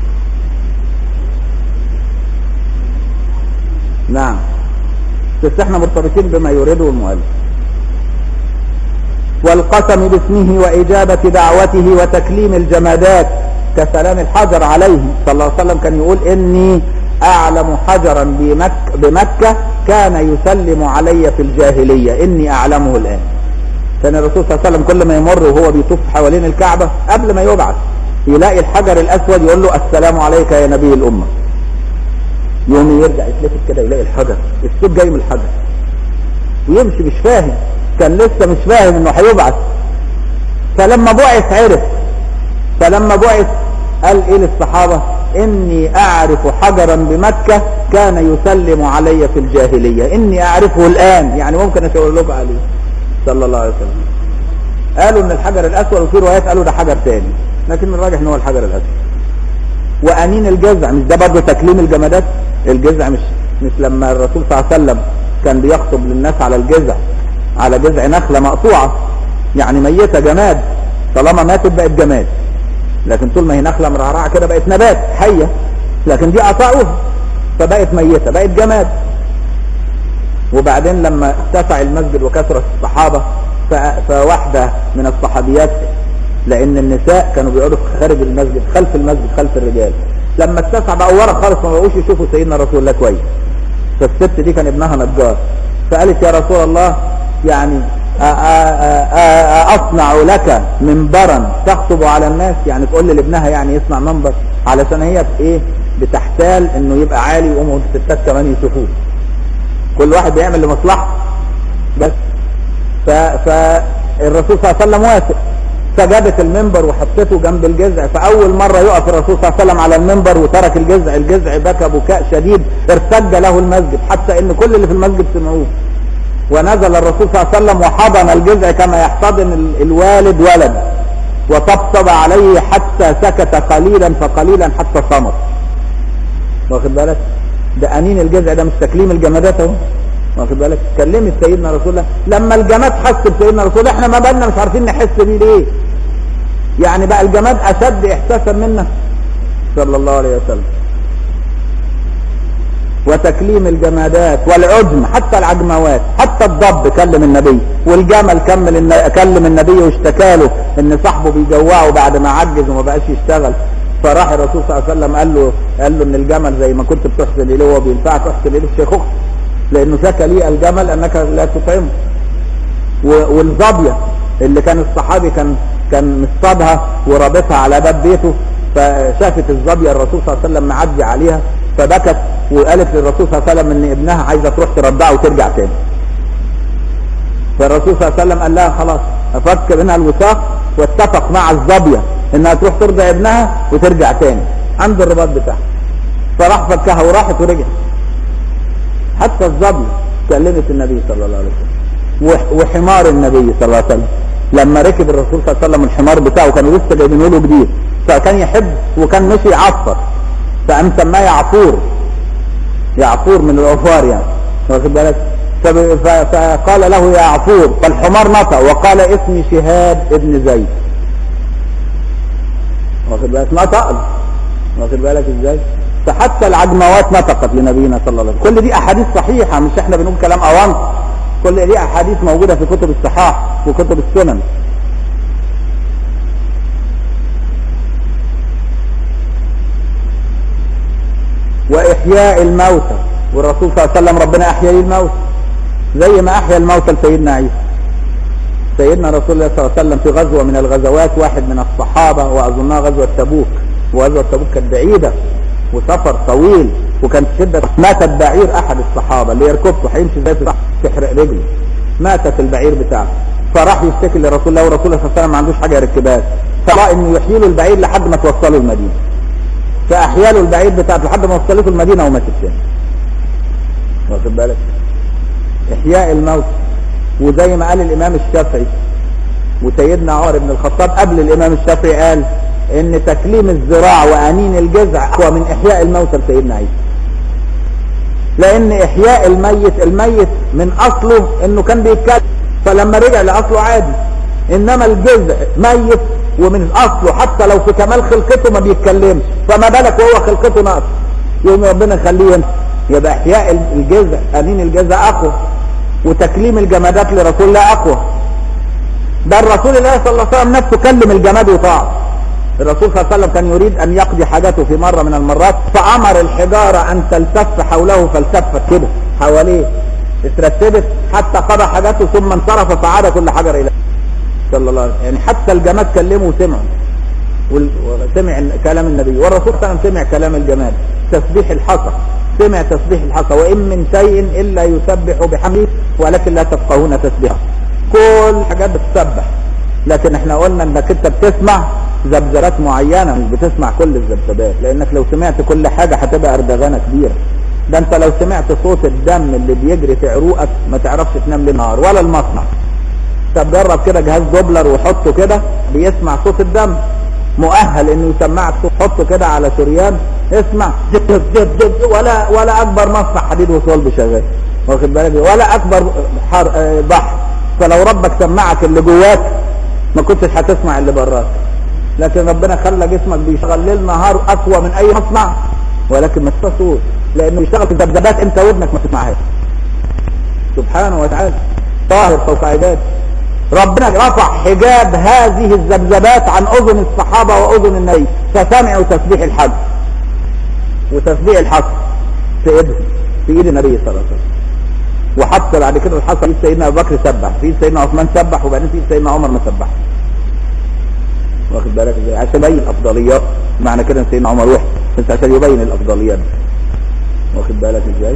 نعم بس احنا مرتبطين بما يريده المؤلف والقسم باسمه وإجابة دعوته وتكليم الجمادات كسلام الحجر عليه صلى الله عليه وسلم كان يقول إني أعلم حجرا بمك بمكة كان يسلم علي في الجاهلية إني أعلمه الآن كان الرسول صلى الله عليه وسلم كل ما يمر وهو بيطوف حوالين الكعبة قبل ما يبعث يلاقي الحجر الأسود يقول له السلام عليك يا نبي الأمة يوم يرجع يتلفت كده يلاقي الحجر الصوت جاي من الحجر ويمشي مش فاهم كان لسه مش فاهم انه هيبعث فلما بعث عرف فلما بعث قال ايه للصحابة اني اعرف حجرا بمكة كان يسلم علي في الجاهلية اني اعرفه الان يعني ممكن اشاور لكم عليه صلى الله عليه وسلم قالوا ان الحجر الاسود وفي روايات قالوا ده حجر تاني لكن الراجح ان هو الحجر الاسود وانين الجزع مش ده برضه تكليم الجمادات الجزع مش مش لما الرسول صلى الله عليه وسلم كان بيخطب للناس على الجزع على جذع نخلة مقطوعة يعني ميتة جماد طالما ماتت بقت جماد لكن طول ما هي نخلة مرعرعة كده بقت نبات حية لكن دي قطعوها فبقت ميتة بقت جماد وبعدين لما اتسع المسجد وكثرت الصحابة فواحدة من الصحابيات لان النساء كانوا بيقعدوا خارج المسجد خلف المسجد خلف الرجال لما اتسع بقى ورا خالص ما بقوش يشوفوا سيدنا رسول الله كويس فالست دي كان ابنها نجار فقالت يا رسول الله يعني اصنع لك منبرا تخطب على الناس يعني تقول لابنها يعني يصنع منبر علشان هي ايه بتحتال انه يبقى عالي ويقوموا الستات كمان يشوفوه كل واحد بيعمل لمصلحته بس فالرسول صلى الله عليه وسلم وافق فجابت المنبر وحطته جنب الجذع فاول مره يقف الرسول صلى الله عليه وسلم على المنبر وترك الجذع الجذع بكى بكاء شديد ارتج له المسجد حتى ان كل اللي في المسجد سمعوه ونزل الرسول صلى الله عليه وسلم وحضن الجذع كما يحتضن الوالد ولد وطبطب عليه حتى سكت قليلا فقليلا حتى صمت واخد بالك ده انين الجذع ده مش تكليم الجمادات اهو واخد بالك كلمت سيدنا رسول الله لما الجماد حس بسيدنا رسول الله احنا ما بالنا مش عارفين نحس بيه ليه يعني بقى الجماد اشد احساسا منا صلى الله عليه وسلم وتكليم الجمادات والعجم حتى العجموات حتى الضب كلم النبي والجمل كمل كلم النبي واشتكى له ان صاحبه بيجوعه بعد ما عجز وما بقاش يشتغل فراح الرسول صلى الله عليه وسلم قال له قال له ان الجمل زي ما كنت بتحسن اليه وهو بينفعك احسن اليه الشيخ لانه شكى لي الجمل انك لا تطعمه والظبيه اللي كان الصحابي كان كان مصطادها ورابطها على باب بيته فشافت الظبيه الرسول صلى الله عليه وسلم معدي عليها فبكت وقالت للرسول صلى الله عليه وسلم ان ابنها عايزه تروح ترضعه وترجع تاني فالرسول صلى الله عليه وسلم قال لها خلاص افك منها الوثاق واتفق مع الظبيه انها تروح ترضع ابنها وترجع تاني عند الرباط بتاعها فراح فكها وراحت ورجعت حتى الظبي كلمت النبي صلى الله عليه وسلم وحمار النبي صلى الله عليه وسلم لما ركب الرسول صلى الله عليه وسلم الحمار بتاعه كانوا لسه جايبينه له جديد فكان يحب وكان مشي يعفر فقام سماه يعفور يعفور من العفار يعني واخد بالك فقال له يا عفور فالحمار نطق وقال اسمي شهاب ابن زيد واخد بالك نطق واخد بالك ازاي فحتى العجموات نطقت لنبينا صلى الله عليه وسلم كل دي احاديث صحيحه مش احنا بنقول كلام اوانط كل دي احاديث موجوده في كتب الصحاح وكتب السنن واحياء الموتى والرسول صلى الله عليه وسلم ربنا احيا لي الموتى زي ما احيا الموتى لسيدنا عيسى سيدنا رسول الله صلى الله عليه وسلم في غزوة من الغزوات واحد من الصحابة وأظنها غزوة تبوك وغزوة تبوك كانت بعيدة وسفر طويل وكانت شدة ماتت بعير أحد الصحابة اللي يركبته هيمشي ازاي في تحرق رجله ماتت البعير بتاعه فراح يشتكي لرسول الله ورسول الله صلى الله عليه وسلم ما عندوش حاجة يركبها فرأى انه يحيله البعير لحد ما توصله المدينة فأحياله البعير بتاعته لحد ما وصلته المدينة وماتت تاني واخد بالك إحياء الموت وزي ما قال الإمام الشافعي وسيدنا عمر بن الخطاب قبل الإمام الشافعي قال إن تكليم الذراع وأنين الجذع هو من إحياء الموتى لسيدنا عيسى لأن إحياء الميت الميت من أصله إنه كان بيتكلم فلما رجع لأصله عادي إنما الجذع ميت ومن أصله حتى لو في كمال خلقته ما بيتكلمش فما بالك وهو خلقته ناقص يوم ربنا يخليه ينسى يبقى إحياء الجذع أنين الجذع أقوى وتكليم الجمادات لرسول الله اقوى ده الرسول الله صلى الله عليه وسلم نفسه كلم الجماد وطاع الرسول صلى الله عليه وسلم كان يريد ان يقضي حاجته في مرة من المرات فامر الحجارة ان تلتف حوله فالتفت كده حواليه اترتبت حتى قضى حاجته ثم انصرف فعاد كل حجر اليه صلى الله عليه وسلم يعني حتى الجماد كلمه وسمعه وسمع كلام النبي والرسول صلى الله عليه وسلم سمع كلام الجماد تسبيح الحصى سمع تسبيح الحصى وإن من شيء إلا يسبح بحمده ولكن لا تفقهون تسبيحه كل حاجات بتسبح لكن احنا قلنا انك انت بتسمع زبزرات معينة مش بتسمع كل الزبزبات لانك لو سمعت كل حاجة هتبقى اردغانة كبيرة ده انت لو سمعت صوت الدم اللي بيجري في عروقك ما تعرفش تنام للنهار ولا المصنع طب جرب كده جهاز دوبلر وحطه كده بيسمع صوت الدم مؤهل انه يسمعك صوت حطه كده على شريان اسمع دب دب دب ولا ولا اكبر مصنع حديد وصلب شغال واخد بالك ولا اكبر حر بحر فلو ربك سمعك اللي جواك ما كنتش هتسمع اللي براك لكن ربنا خلى جسمك بيشتغل ليل نهار اقوى من اي مصنع ولكن ما صوت لانه بيشتغل في ذبذبات انت ودنك ما تسمعهاش سبحانه وتعالى طاهر فوق عباده ربنا رفع حجاب هذه الذبذبات عن اذن الصحابة واذن النبي فسمعوا تسبيح الحج وتسبيح الحصر في ايدهم في ايد النبي صلى الله عليه وسلم وحتى بعد كده الحصر في ايد سيدنا ابو بكر سبح في ايد سيدنا عثمان سبح وبعدين في ايد سيدنا عمر ما سبح واخد بالك ازاي عشان يبين الافضليات معنى كده ان سيدنا عمر وحش بس عشان يبين الافضليات واخد بالك ازاي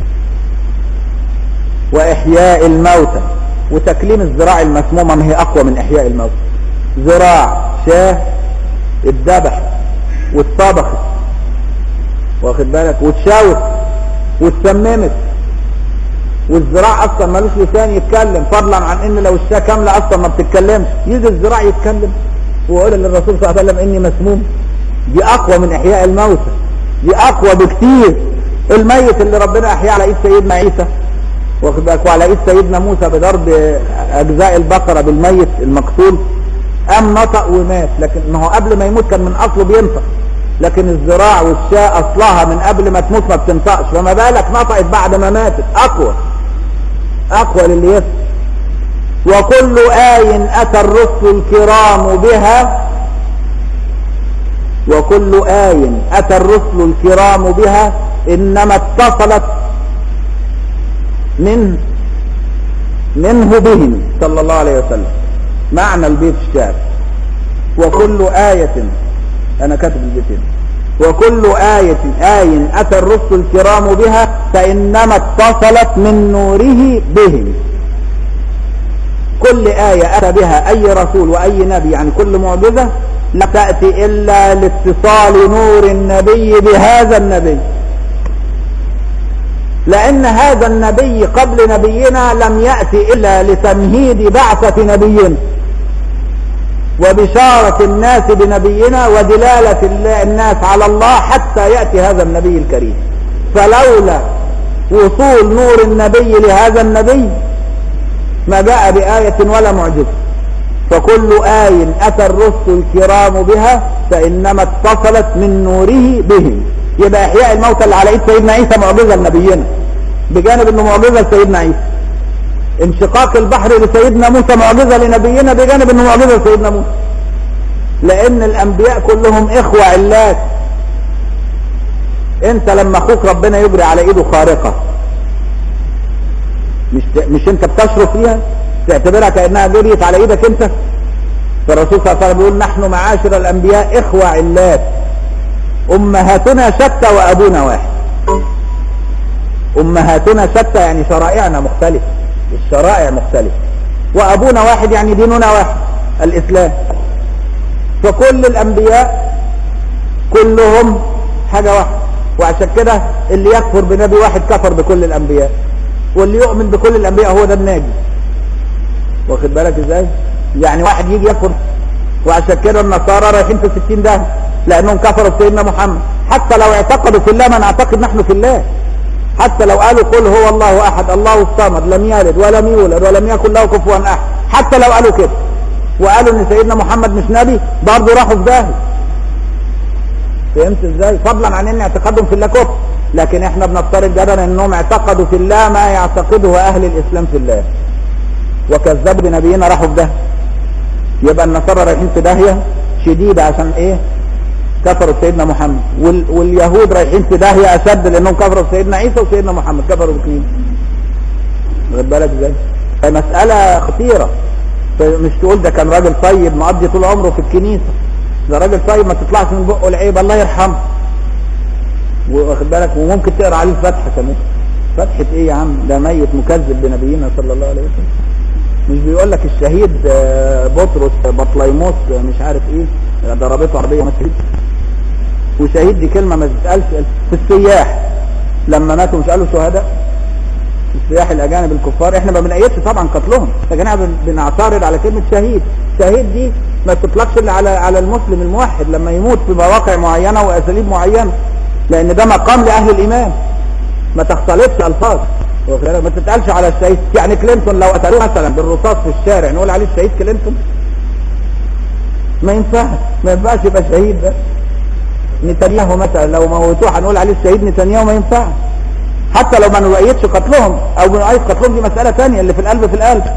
واحياء الموتى وتكليم الذراع المسمومة ما هي أقوى من إحياء الموت ذراع شاه اتذبح واتطبخت واخد بالك واتشاوت واتسممت والذراع اصلا ملوش لسان يتكلم فضلا عن ان لو الشاه كامله اصلا ما بتتكلمش يجي الذراع يتكلم ويقول للرسول صلى الله عليه وسلم اني مسموم دي اقوى من احياء الموتى دي اقوى بكتير الميت اللي ربنا احياه على ايد سيدنا عيسى واخد بالك وعلى ايد سيدنا موسى بضرب اجزاء البقره بالميت المقتول قام نطق ومات لكن ما هو قبل ما يموت كان من اصله بينطق لكن الذراع والشاء اصلها من قبل ما تموت ما بتنطقش فما بالك نطقت بعد ما ماتت اقوى اقوى للي يسمع وكل آي أتى الرسل الكرام بها وكل آي أتى الرسل الكرام بها إنما اتصلت من منه بهم صلى الله عليه وسلم معنى البيت الشعر وكل آية أنا كاتب البيت هنا وكل آية آي أتى الرسل الكرام بها فإنما اتصلت من نوره بهم كل آية أتى بها أي رسول وأي نبي يعني كل معجزة لا تأتي إلا لاتصال نور النبي بهذا النبي لأن هذا النبي قبل نبينا لم يأتي إلا لتمهيد بعثة نبينا وبشارة الناس بنبينا ودلالة الناس على الله حتى يأتي هذا النبي الكريم فلولا وصول نور النبي لهذا النبي ما جاء بآية ولا معجزة فكل آي أتى الرسل الكرام بها فإنما اتصلت من نوره بهم يبقى إحياء الموتى اللي على إيد سيدنا عيسى معجزة لنبينا بجانب إنه معجزة لسيدنا عيسى انشقاق البحر لسيدنا موسى معجزة لنبينا بجانب إنه معجزة لسيدنا موسى لأن الأنبياء كلهم إخوة علات أنت لما أخوك ربنا يجري على إيده خارقة مش مش أنت بتشرف فيها تعتبرها كانها جريت على ايدك انت فالرسول صلى الله عليه وسلم بيقول نحن معاشر الانبياء اخوه علات امهاتنا شتى وابونا واحد امهاتنا شتى يعني شرائعنا مختلفه الشرائع مختلفه وابونا واحد يعني ديننا واحد الاسلام فكل الانبياء كلهم حاجه واحده وعشان كده اللي يكفر بنبي واحد كفر بكل الانبياء واللي يؤمن بكل الانبياء هو ده الناجي واخد بالك ازاي يعني واحد يجي يكفر وعشان كده النصارى رايحين في 60 ده لانهم كفروا بسيدنا محمد حتى لو اعتقدوا في الله ما نعتقد نحن في الله حتى لو قالوا قل هو الله احد الله الصمد لم يلد ولم يولد ولم يكن له كفوا احد حتى لو قالوا كده وقالوا ان سيدنا محمد مش نبي برضه راحوا في داهيه فهمت ازاي فضلا عن ان اعتقادهم في الله كفر لكن احنا بنفترض جدلا انهم اعتقدوا في الله ما يعتقده اهل الاسلام في الله وكذبوا بنبينا راحوا في داهيه يبقى النصارى رايحين في داهيه شديده عشان ايه كفروا سيدنا محمد وال... واليهود رايحين في داهيه اشد لانهم كفروا سيدنا عيسى وسيدنا محمد كفروا باثنين واخد بالك ازاي مساله خطيره مش تقول ده كان راجل طيب مقضي طول عمره في الكنيسه ده راجل طيب ما تطلعش من بقه العيب الله يرحمه واخد بالك وممكن تقرا عليه الفتحه كمان فتحه ايه يا عم ده ميت مكذب بنبينا صلى الله عليه وسلم مش بيقول لك الشهيد بطرس بطليموس مش عارف ايه ضربته عربيه ما شهيد وشهيد دي كلمه ما تتقالش في السياح لما ماتوا مش قالوا شهداء السياح الاجانب الكفار احنا ما بنأيدش طبعا قتلهم لكن احنا بنعترض على كلمه شهيد شهيد دي ما تطلقش الا على على المسلم الموحد لما يموت في مواقع معينه واساليب معينه لان ده مقام لاهل الايمان ما تختلطش الفاظ ما تتقالش على الشهيد يعني كلينتون لو قتلوه مثلا بالرصاص في الشارع نقول عليه الشهيد كلينتون ما ينفعش ما ينفعش يبقى شهيد ده نتنياهو مثلا لو موتوه هنقول عليه الشهيد نتنياهو ما ينفعش حتى لو ما نؤيدش قتلهم او بنؤيد قتلهم دي مسألة ثانيه اللي في القلب في القلب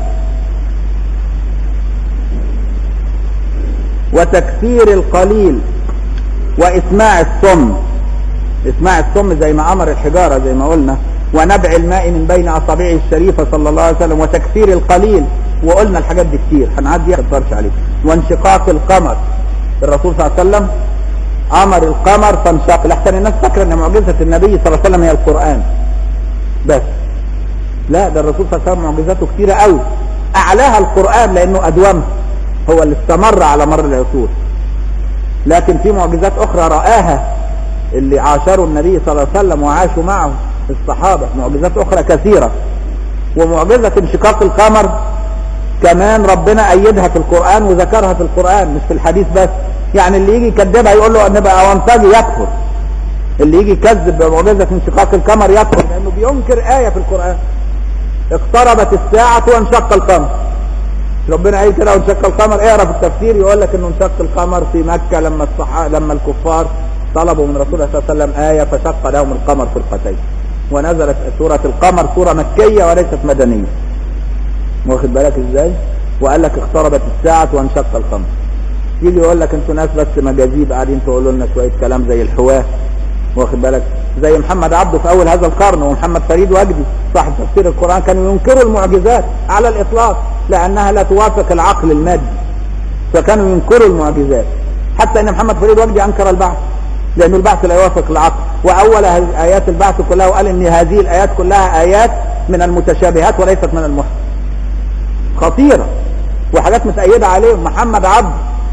وتكثير القليل واسماع الصم اسماع الصم زي ما امر الحجارة زي ما قلنا ونبع الماء من بين اصابعه الشريفة صلى الله عليه وسلم وتكثير القليل وقلنا الحاجات دي كتير هنعدي ما عليه وانشقاق القمر الرسول صلى الله عليه وسلم امر القمر فانشق لحسن الناس فاكره ان معجزه النبي صلى الله عليه وسلم هي القران بس لا ده الرسول صلى الله عليه وسلم معجزاته كتيره قوي اعلاها القران لانه ادومها هو اللي استمر على مر العصور لكن في معجزات اخرى راها اللي عاشروا النبي صلى الله عليه وسلم وعاشوا معه الصحابه معجزات اخرى كثيره ومعجزه انشقاق القمر كمان ربنا ايدها في القران وذكرها في القران مش في الحديث بس يعني اللي يجي يكذبها يقول له نبقى اونطاجي يكفر اللي يجي يكذب بمعجزه انشقاق القمر يكفر لانه بينكر ايه في القران اقتربت الساعه وانشق القمر ربنا قال كده وانشق القمر اقرا في التفسير يقول لك انه انشق القمر في مكه لما الصحا لما الكفار طلبوا من رسول الله صلى الله عليه وسلم ايه فشق لهم القمر فرقتين ونزلت سوره القمر سوره مكيه وليست مدنيه واخد بالك ازاي وقال لك اقتربت الساعه وانشق القمر يجي يقول لك انتوا ناس بس مجاذيب قاعدين تقولوا لنا شويه كلام زي الحواه واخد بالك زي محمد عبده في اول هذا القرن ومحمد فريد وجدي صاحب تفسير القران كانوا ينكروا المعجزات على الاطلاق لانها لا توافق العقل المادي فكانوا ينكروا المعجزات حتى ان محمد فريد وجدي انكر البعث لان البعث لا يوافق العقل واول ايات البعث كلها وقال ان هذه الايات كلها ايات من المتشابهات وليست من المحكم خطيره وحاجات متأيدة عليه محمد عبد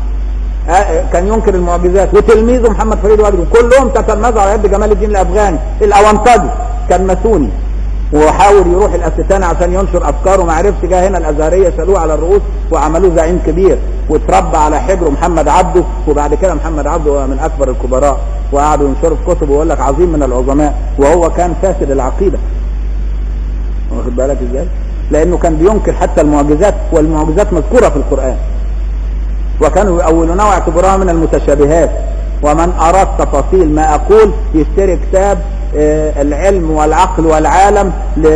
كان ينكر المعجزات وتلميذه محمد فريد وجدي كلهم تتلمذوا على يد جمال الدين الافغاني الاونطجي كان ماسوني وحاول يروح الاستانة عشان ينشر افكاره ما عرفش جه هنا الازهريه شالوه على الرؤوس وعملوه زعيم كبير واتربى على حجره محمد عبده وبعد كده محمد عبده من اكبر الكبراء وقعدوا ينشروا في كتب ويقول لك عظيم من العظماء وهو كان فاسد العقيده واخد بالك ازاي؟ لانه كان بينكر حتى المعجزات والمعجزات مذكوره في القران وكانوا يؤولونها واعتبروها من المتشابهات ومن اراد تفاصيل ما اقول يشتري كتاب آه العلم والعقل والعالم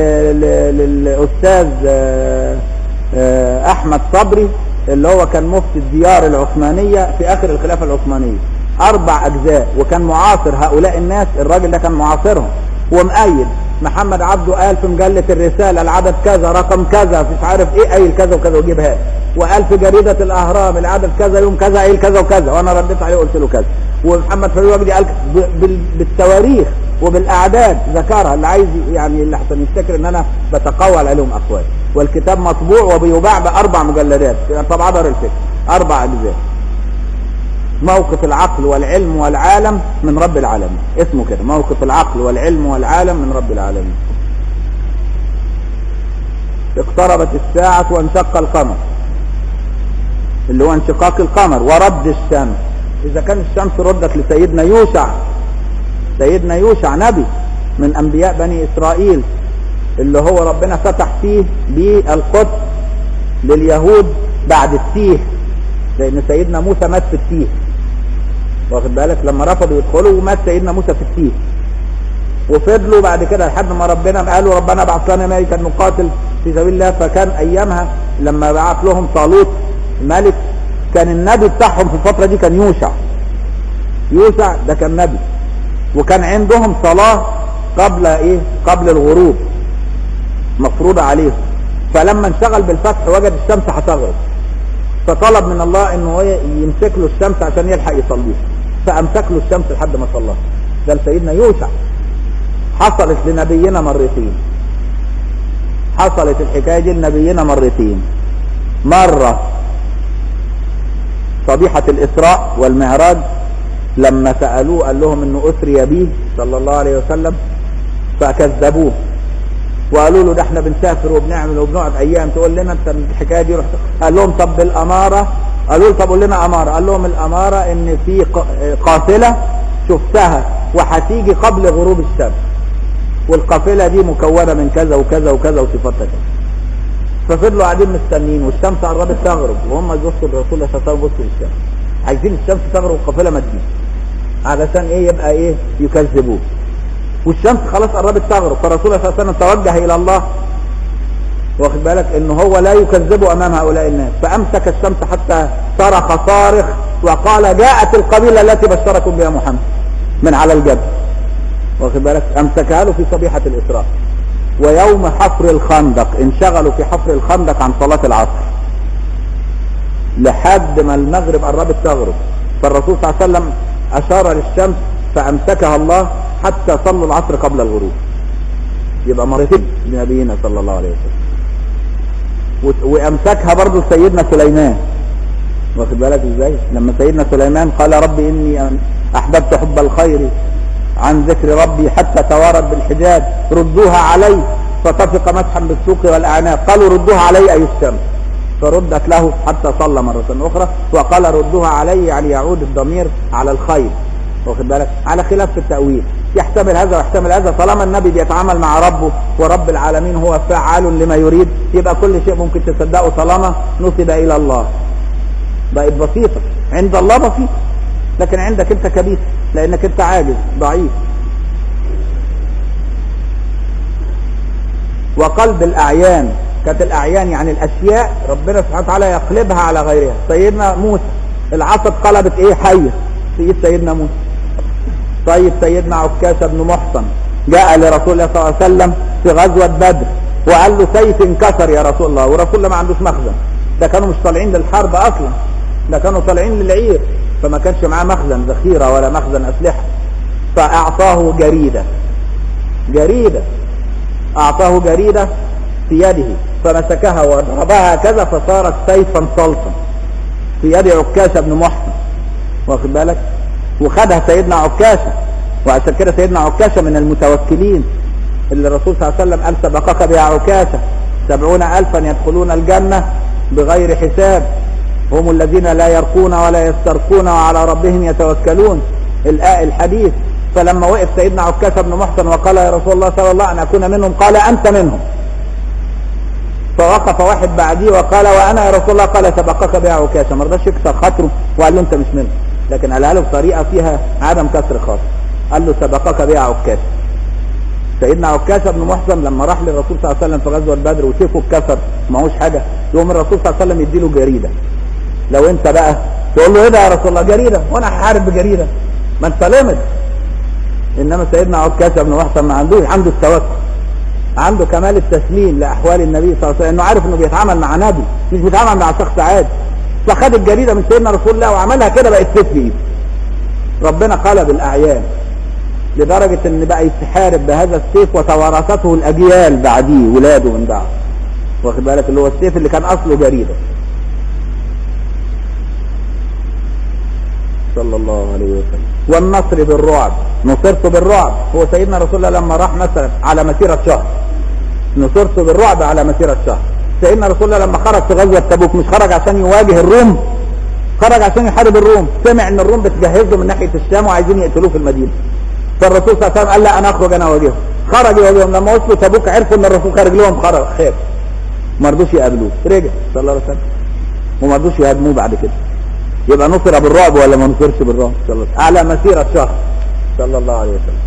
للاستاذ آه آه احمد صبري اللي هو كان مفتي الديار العثمانيه في اخر الخلافه العثمانيه اربع اجزاء وكان معاصر هؤلاء الناس الراجل ده كان معاصرهم ومؤيد محمد عبده قال في مجلة الرسالة العدد كذا رقم كذا مش عارف ايه قايل كذا وكذا وجيبها وقال في جريدة الاهرام العدد كذا يوم كذا قايل كذا وكذا وانا رديت عليه وقلت له كذا ومحمد فريد وجدي قال ب- بال- بالتواريخ وبالاعداد ذكرها اللي عايز يعني اللي احسن يفتكر ان انا بتقول عليهم اقوال والكتاب مطبوع وبيباع باربع مجلدات طبعا دار الفكر اربع اجزاء موقف العقل والعلم والعالم من رب العالمين اسمه كده موقف العقل والعلم والعالم من رب العالمين اقتربت الساعة وانشق القمر اللي هو انشقاق القمر ورد الشمس اذا كان الشمس ردت لسيدنا يوشع سيدنا يوشع نبي من انبياء بني اسرائيل اللي هو ربنا فتح فيه بالقدس لليهود بعد التيه لان سيدنا موسى مات في التيه واخد بالك لما رفضوا يدخلوا ومات سيدنا موسى في التيه وفضلوا بعد كده لحد ما ربنا قالوا ربنا ابعث لنا ملكا نقاتل في سبيل الله فكان ايامها لما بعت لهم طالوت ملك كان النبي بتاعهم في الفتره دي كان يوشع يوشع ده كان نبي وكان عندهم صلاه قبل ايه قبل الغروب مفروضه عليهم فلما انشغل بالفتح وجد الشمس هتغرب فطلب من الله انه هو يمسك له الشمس عشان يلحق يصليها فامسك له الشمس لحد ما صلاها ده لسيدنا يوشع حصلت لنبينا مرتين حصلت الحكايه دي لنبينا مرتين مره صبيحه الاسراء والمعراج لما سالوه قال لهم انه اسري به صلى الله عليه وسلم فكذبوه وقالوا له ده احنا بنسافر وبنعمل وبنقعد ايام تقول لنا انت الحكايه دي رحت قال لهم طب بالاماره قالوا له طب قول لنا اماره قال لهم الاماره ان في ق- قافله شفتها وهتيجي قبل غروب الشمس والقافله دي مكونه من كذا وكذا وكذا وصفاتها كذا ففضلوا قاعدين مستنيين والشمس قربت تغرب وهم يبصوا للرسول صلى الله عليه وسلم بصوا للشمس عايزين الشمس تغرب والقافله ما تجيش علشان ايه يبقى ايه يكذبوه والشمس خلاص قربت تغرب فالرسول صلى الله عليه وسلم توجه الى الله واخد بالك ان هو لا يكذبه امام هؤلاء الناس فامسك الشمس حتى صرخ صارخ وقال جاءت القبيله التي بشركم بها محمد من على الجبل واخد بالك امسكها له في صبيحه الاسراء ويوم حفر الخندق انشغلوا في حفر الخندق عن صلاه العصر لحد ما المغرب قربت تغرب فالرسول صلى الله عليه وسلم اشار للشمس فامسكها الله حتى صلوا العصر قبل الغروب يبقى مرتين لنبينا صلى الله عليه وسلم و- وامسكها برضه سيدنا سليمان واخد بالك ازاي لما سيدنا سليمان قال ربي اني احببت حب الخير عن ذكر ربي حتى توارت بالحجاب ردوها علي فطفق مسحا بالسوق والاعناق قالوا ردوها علي اي الشمس فردت له حتى صلى مرة أخرى وقال ردوها علي يعني يعود الضمير على الخير واخد بالك على خلاف في التأويل يحتمل هذا ويحتمل هذا طالما النبي بيتعامل مع ربه ورب العالمين هو فعال لما يريد يبقى كل شيء ممكن تصدقه طالما نسب إلى الله بقت بسيطة عند الله بسيطة لكن عندك انت كبير لانك انت عاجز ضعيف وقلب الاعيان كانت الاعيان يعني الاشياء ربنا سبحانه وتعالى يقلبها على غيرها سيدنا موسى العصا اتقلبت ايه حيه في ايد سيدنا موسى طيب سيدنا عكاشة بن محصن جاء لرسول الله صلى الله عليه وسلم في غزوة بدر وقال له سيف انكسر يا رسول الله ورسول الله ما عندوش مخزن ده كانوا مش طالعين للحرب اصلا ده كانوا طالعين للعير فما كانش معاه مخزن ذخيرة ولا مخزن اسلحة فاعطاه جريدة جريدة اعطاه جريدة في يده فمسكها وضربها كذا فصارت سيفا صلصا في يد عكاشة بن محصن واخد بالك وخدها سيدنا عكاشة وعشان كده سيدنا عكاشة من المتوكلين اللي الرسول صلى الله عليه وسلم قال سبقك بها عكاشة سبعون ألفا يدخلون الجنة بغير حساب هم الذين لا يرقون ولا يسترقون وعلى ربهم يتوكلون الآ- الحديث فلما وقف سيدنا عكاشة بن محسن وقال يا رسول الله صلى الله أن أكون منهم قال أنت منهم فوقف واحد بعديه وقال وانا يا رسول الله قال سبقك بها عكاشه ما رضاش يكسر خاطره وقال له انت مش منه لكن قالها له بطريقه فيها عدم كسر خاطر قال له سبقك بها عكاشه سيدنا عكاشه بن محسن لما راح للرسول صلى الله عليه وسلم في غزوه بدر وسيفه اتكسر معهوش حاجه يقوم الرسول صلى الله عليه وسلم يديله جريده لو انت بقى تقول له ايه ده يا رسول الله جريده وانا هحارب بجريده ما انت لمد انما سيدنا عكاشه بن محسن ما عندوش عنده التوكل عنده كمال التسليم لاحوال النبي صلى الله عليه وسلم انه عارف انه بيتعامل مع نبي مش بيتعامل مع شخص عادي فخد الجريده من سيدنا رسول الله وعملها كده بقت سيف في ايده ربنا قلب الاعيان لدرجه ان بقى يتحارب بهذا السيف وتوارثته الاجيال بعديه ولاده من بعد واخد بالك اللي هو السيف اللي كان اصله جريده صلى الله عليه وسلم والنصر بالرعب نصرت بالرعب هو سيدنا رسول الله لما راح مثلا على مسيرة شهر نصرت بالرعب على مسيرة شهر سيدنا رسول الله لما خرج في غزوة تبوك مش خرج عشان يواجه الروم خرج عشان يحارب الروم سمع ان الروم بتجهز له من ناحية الشام وعايزين يقتلوه في المدينة فالرسول صلى الله عليه وسلم قال لا انا اخرج انا اواجههم خرج يواجههم لما وصلوا تبوك عرفوا ان الرسول خارج لهم خرج خاف ما رضوش يقابلوه رجع صلى الله عليه وسلم وما رضوش يهاجموه بعد كده يبقى نصر بالرعب ولا ما نصرش بالرعب صلى الله عليه وسلم على مسيرة شهر صلى الله عليه وسلم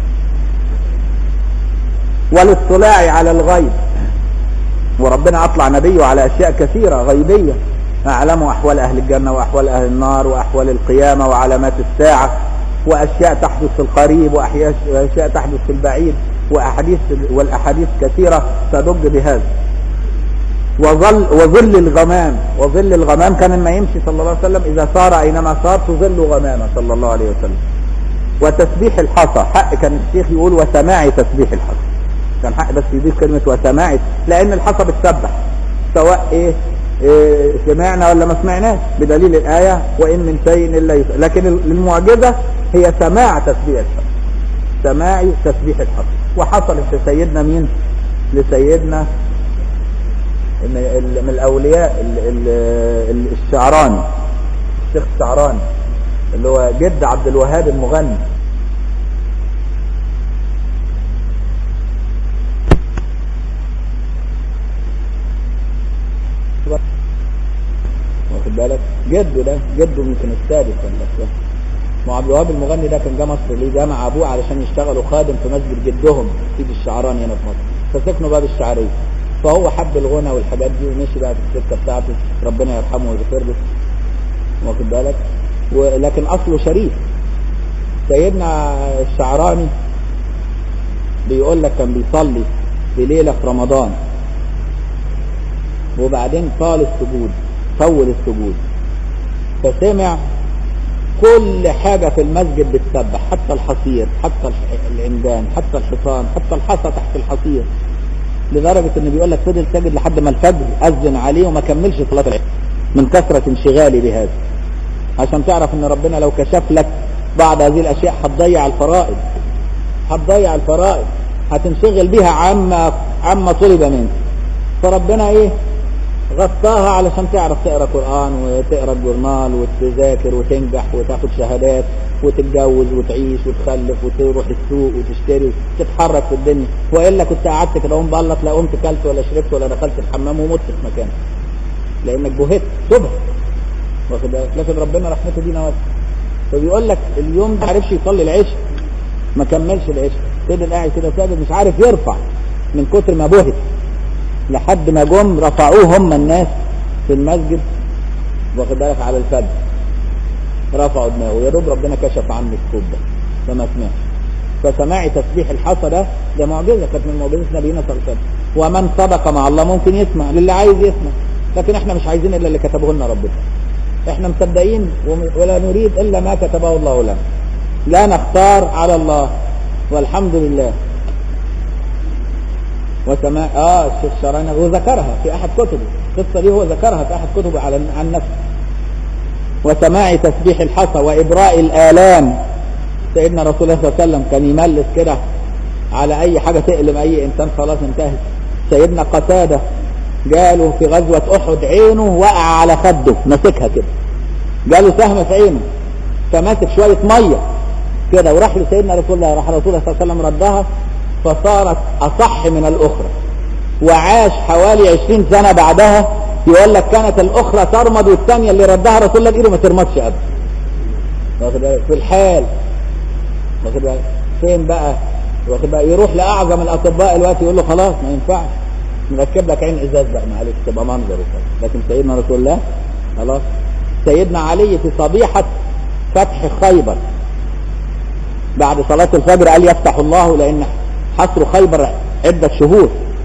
والاطلاع على الغيب وربنا اطلع نبيه على اشياء كثيرة غيبية اعلموا احوال اهل الجنة واحوال اهل النار واحوال القيامة وعلامات الساعة واشياء تحدث في القريب واشياء تحدث في البعيد واحاديث والاحاديث كثيرة تدج بهذا وظل وظل الغمام وظل الغمام كان لما يمشي صلى الله عليه وسلم اذا سار اينما سار تظل غمامه صلى الله عليه وسلم وتسبيح الحصى حق كان الشيخ يقول وسماع تسبيح الحصى كان حق بس يضيف كلمه وسماع لان الحصى بتسبح سواء ايه, إيه سمعنا ولا ما سمعناش بدليل الايه وان من شيء الا يسبح لكن المعجزه هي سماع تسبيح الحصى سماع تسبيح الحصى وحصلت لسيدنا مين لسيدنا من الاولياء الشعراني الشيخ الشعراني اللي هو جد عبد الوهاب المغني واخد بالك جده ده جده يمكن السادس ولا ما عبد الوهاب المغني ده كان جه مصر ليه جمع ابوه علشان يشتغلوا خادم في مسجد جدهم سيدي الشعراني هنا في مصر فسكنوا باب الشعريه فهو حب الغنى والحاجات دي ومشي بقى في السكه بتاعته ربنا يرحمه ويغفر له واخد بالك ولكن اصله شريف سيدنا الشعراني بيقول لك كان بيصلي في ليله في رمضان وبعدين طال السجود طول السجود فسمع كل حاجة في المسجد بتسبح حتى الحصير حتى العمدان حتى الحصان حتى الحصى تحت الحصير لدرجة ان بيقول لك فضل ساجد لحد ما الفجر اذن عليه وما كملش صلاة العشاء من كثرة انشغالي بهذا عشان تعرف ان ربنا لو كشف لك بعض هذه الاشياء هتضيع الفرائض هتضيع الفرائض هتنشغل بها عما عما طلب منك فربنا ايه غطاها علشان تعرف تقرا قران وتقرا الجورنال وتذاكر وتنجح وتاخد شهادات وتتجوز وتعيش وتخلف وتروح السوق وتشتري وتتحرك في الدنيا والا كنت قعدت كده قوم بلط لا قمت كلت ولا شربت ولا دخلت الحمام ومت في مكانك لانك جهدت تبه واخد بالك لكن ربنا رحمته دينا واسعه فبيقول لك اليوم ما عرفش يصلي العشاء ما كملش العشاء فضل قاعد كده ساجد مش عارف يرفع من كتر ما بهت لحد ما جم رفعوه هم الناس في المسجد واخد بالك على الفجر رفعوا دماغه يا دوب ربنا كشف عنه الكوب ده فما سمعش فسماع تسبيح الحصى ده ده معجزه كانت من معجزات نبينا صلى الله عليه وسلم ومن صدق مع الله ممكن يسمع للي عايز يسمع لكن احنا مش عايزين الا اللي كتبه لنا ربنا احنا مصدقين ولا نريد الا ما كتبه الله لنا لا نختار على الله والحمد لله وسماع اه الشيخ شراني هو ذكرها في احد كتبه القصه دي هو ذكرها في احد كتبه على عن نفسه وسماع تسبيح الحصى وابراء الالام سيدنا رسول الله صلى الله عليه وسلم كان يملس كده على اي حاجه تألم اي انسان خلاص انتهت سيدنا قتاده جاله في غزوه احد عينه وقع على خده ماسكها كده جاله سهم في عينه فماسك شويه ميه كده وراح لسيدنا رسول الله راح رسول الله صلى الله عليه وسلم ردها فصارت أصح من الأخرى وعاش حوالي عشرين سنة بعدها يقول لك كانت الأخرى ترمد والثانية اللي ردها رسول الله بإيده ما ترمدش أبدا واخد بالك في الحال واخد بالك فين بقى واخد بالك يروح لأعظم الأطباء دلوقتي يقول له خلاص ما ينفعش نركب لك عين ازاز بقى معلش تبقى منظر وخلاص لكن سيدنا رسول الله خلاص سيدنا علي في صبيحة فتح خيبر بعد صلاة الفجر قال يفتح الله لأن حصر خيبر عدة شهور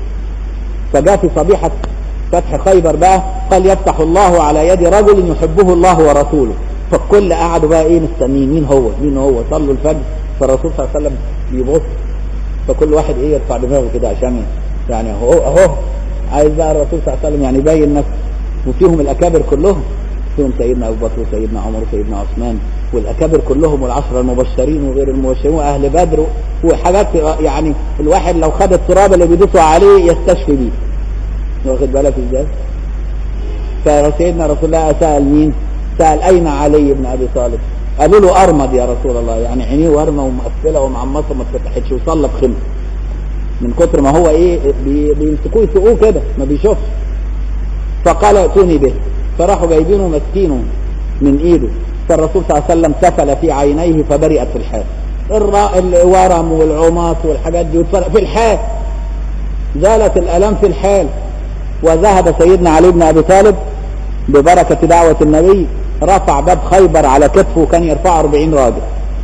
فجاء في صبيحة فتح خيبر بقى قال يفتح الله على يد رجل يحبه الله ورسوله فالكل قعدوا بقى ايه مستنيين مين هو مين هو صلوا الفجر فالرسول صلى الله عليه وسلم بيبص فكل واحد ايه يرفع دماغه كده عشان يعني اهو اهو عايز بقى الرسول صلى الله عليه وسلم يعني يبين نفسه وفيهم الاكابر كلهم فيهم سيدنا ابو بكر وسيدنا عمر وسيدنا عثمان والاكابر كلهم والعشره المبشرين وغير المبشرين واهل بدر وحاجات يعني الواحد لو خد التراب اللي بيدوسوا عليه يستشفي بيه واخد بالك ازاي؟ فسيدنا رسول الله سال مين؟ سال اين علي بن ابي طالب؟ قالوا له ارمد يا رسول الله يعني عينيه ورمه ومقفله ومعمصه ما اتفتحتش وصلى بخمس من كتر ما هو ايه بي- بيمسكوه يسوقوه كده ما بيشوفش فقال ائتوني به فراحوا جايبينه ماسكينه من ايده فالرسول صلى الله عليه وسلم سفل في عينيه فبرئت في الحال الر- الورم والعماص والحاجات دي واتفرق في الحال زالت الالام في الحال وذهب سيدنا علي بن ابي طالب ببركه دعوه النبي رفع باب خيبر على كتفه وكان يرفعه 40 راجل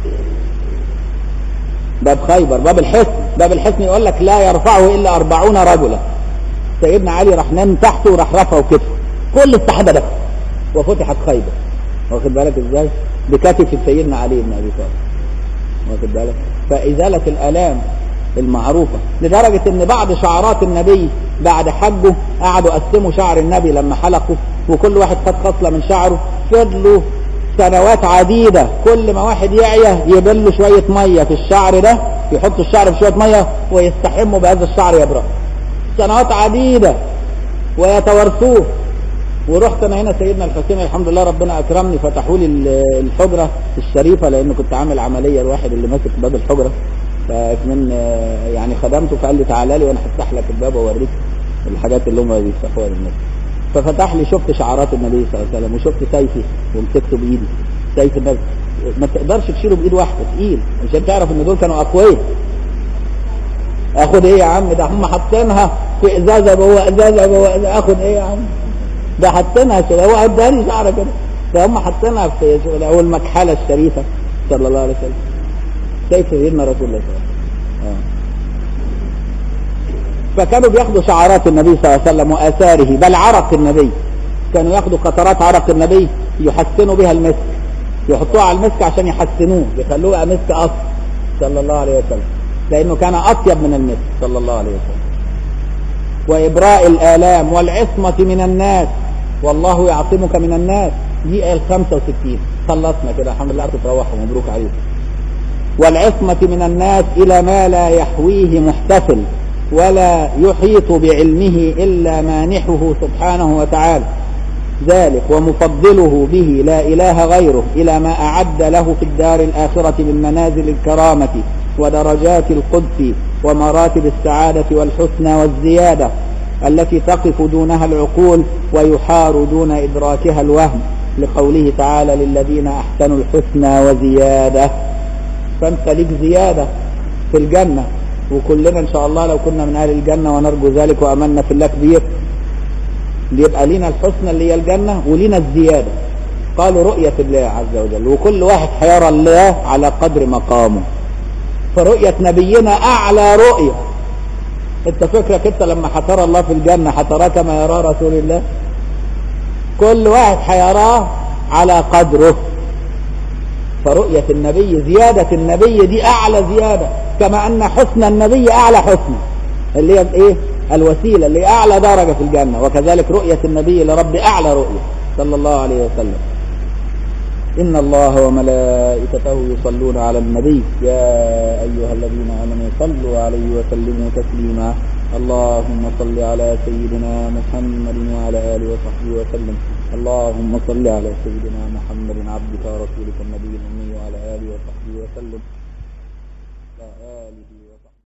باب خيبر باب الحصن باب الحصن يقول لك لا يرفعه الا أربعون رجلا سيدنا علي راح نام تحته وراح رفعه كتفه كل الصحابه ده وفتحت خيبر واخد بالك ازاي بكتف سيدنا علي بن ابي طالب واخد بالك فازاله الالام المعروفه لدرجه ان بعض شعرات النبي بعد حجه قعدوا قسموا شعر النبي لما حلقوا وكل واحد خد خصله من شعره فضلوا سنوات عديده كل ما واحد يعيا يبل شويه ميه في الشعر ده يحطوا الشعر في شويه ميه ويستحموا بهذا الشعر يبرأ سنوات عديده ويتوارثوه ورحت انا هنا سيدنا الحسين الحمد لله ربنا اكرمني فتحوا لي ال- الحجره الشريفه لان كنت عامل عمليه الواحد اللي ماسك باب الحجره فكمان آه، يعني خدمته فقال لي تعالى لي وانا هفتح لك الباب واوريك الحاجات اللي هم بيفتحوها للناس ففتح لي شفت شعارات النبي صلى الله عليه وسلم وشفت سيفي ومسكته بايدي سيف النبي ما تقدرش تشيله بايد واحده تقيل عشان تعرف ان دول كانوا اقوياء اخد ايه يا عم ده هم حاطينها في ازازه جوه ازازه جوه إزازة. اخد ايه يا عم ده حاطينها كده هو اداني شعره كده ده هم حاطينها في او المكحله الشريفه صلى الله عليه وسلم سيف سيدنا رسول الله صلى الله عليه وسلم آه. فكانوا بياخدوا شعارات النبي صلى الله عليه وسلم واثاره بل عرق النبي كانوا ياخدوا قطرات عرق النبي يحسنوا بها المسك يحطوها على المسك عشان يحسنوه يخلوه مسك اصل صلى الله عليه وسلم لانه كان اطيب من المسك صلى الله عليه وسلم وإبراء الآلام والعصمة من الناس والله يعصمك من الناس دي آية 65 خلصنا كده الحمد لله تروحوا مبروك عليكم والعصمة من الناس إلى ما لا يحويه محتفل ولا يحيط بعلمه إلا مانحه سبحانه وتعالى ذلك ومفضله به لا إله غيره إلى ما أعد له في الدار الآخرة من منازل الكرامة ودرجات القدس ومراتب السعادة والحسنى والزيادة التي تقف دونها العقول ويحار دون إدراكها الوهم لقوله تعالى للذين أحسنوا الحسنى وزيادة فأنت ليك زيادة في الجنة وكلنا إن شاء الله لو كنا من أهل الجنة ونرجو ذلك وأمنا في الله كبير بيبقى لينا الحسنى اللي هي الجنة ولينا الزيادة قالوا رؤية الله عز وجل وكل واحد هيرى الله على قدر مقامه فرؤية نبينا أعلى رؤية أنت فكرك أنت لما هترى الله في الجنة هتراه كما يراه رسول الله كل واحد هيراه على قدره فرؤية النبي زيادة النبي دي أعلى زيادة كما أن حسن النبي أعلى حسن اللي هي إيه الوسيلة اللي أعلى درجة في الجنة وكذلك رؤية النبي لرب أعلى رؤية صلى الله عليه وسلم إن الله وملائكته يصلون على النبي يا أيها الذين آمنوا صلوا عليه وسلموا تسليما اللهم صل على سيدنا محمد وعلى آله وصحبه وسلم اللهم صل على سيدنا محمد عبدك ورسولك النبي الأمي وعلى آله وصحبه وسلم وآله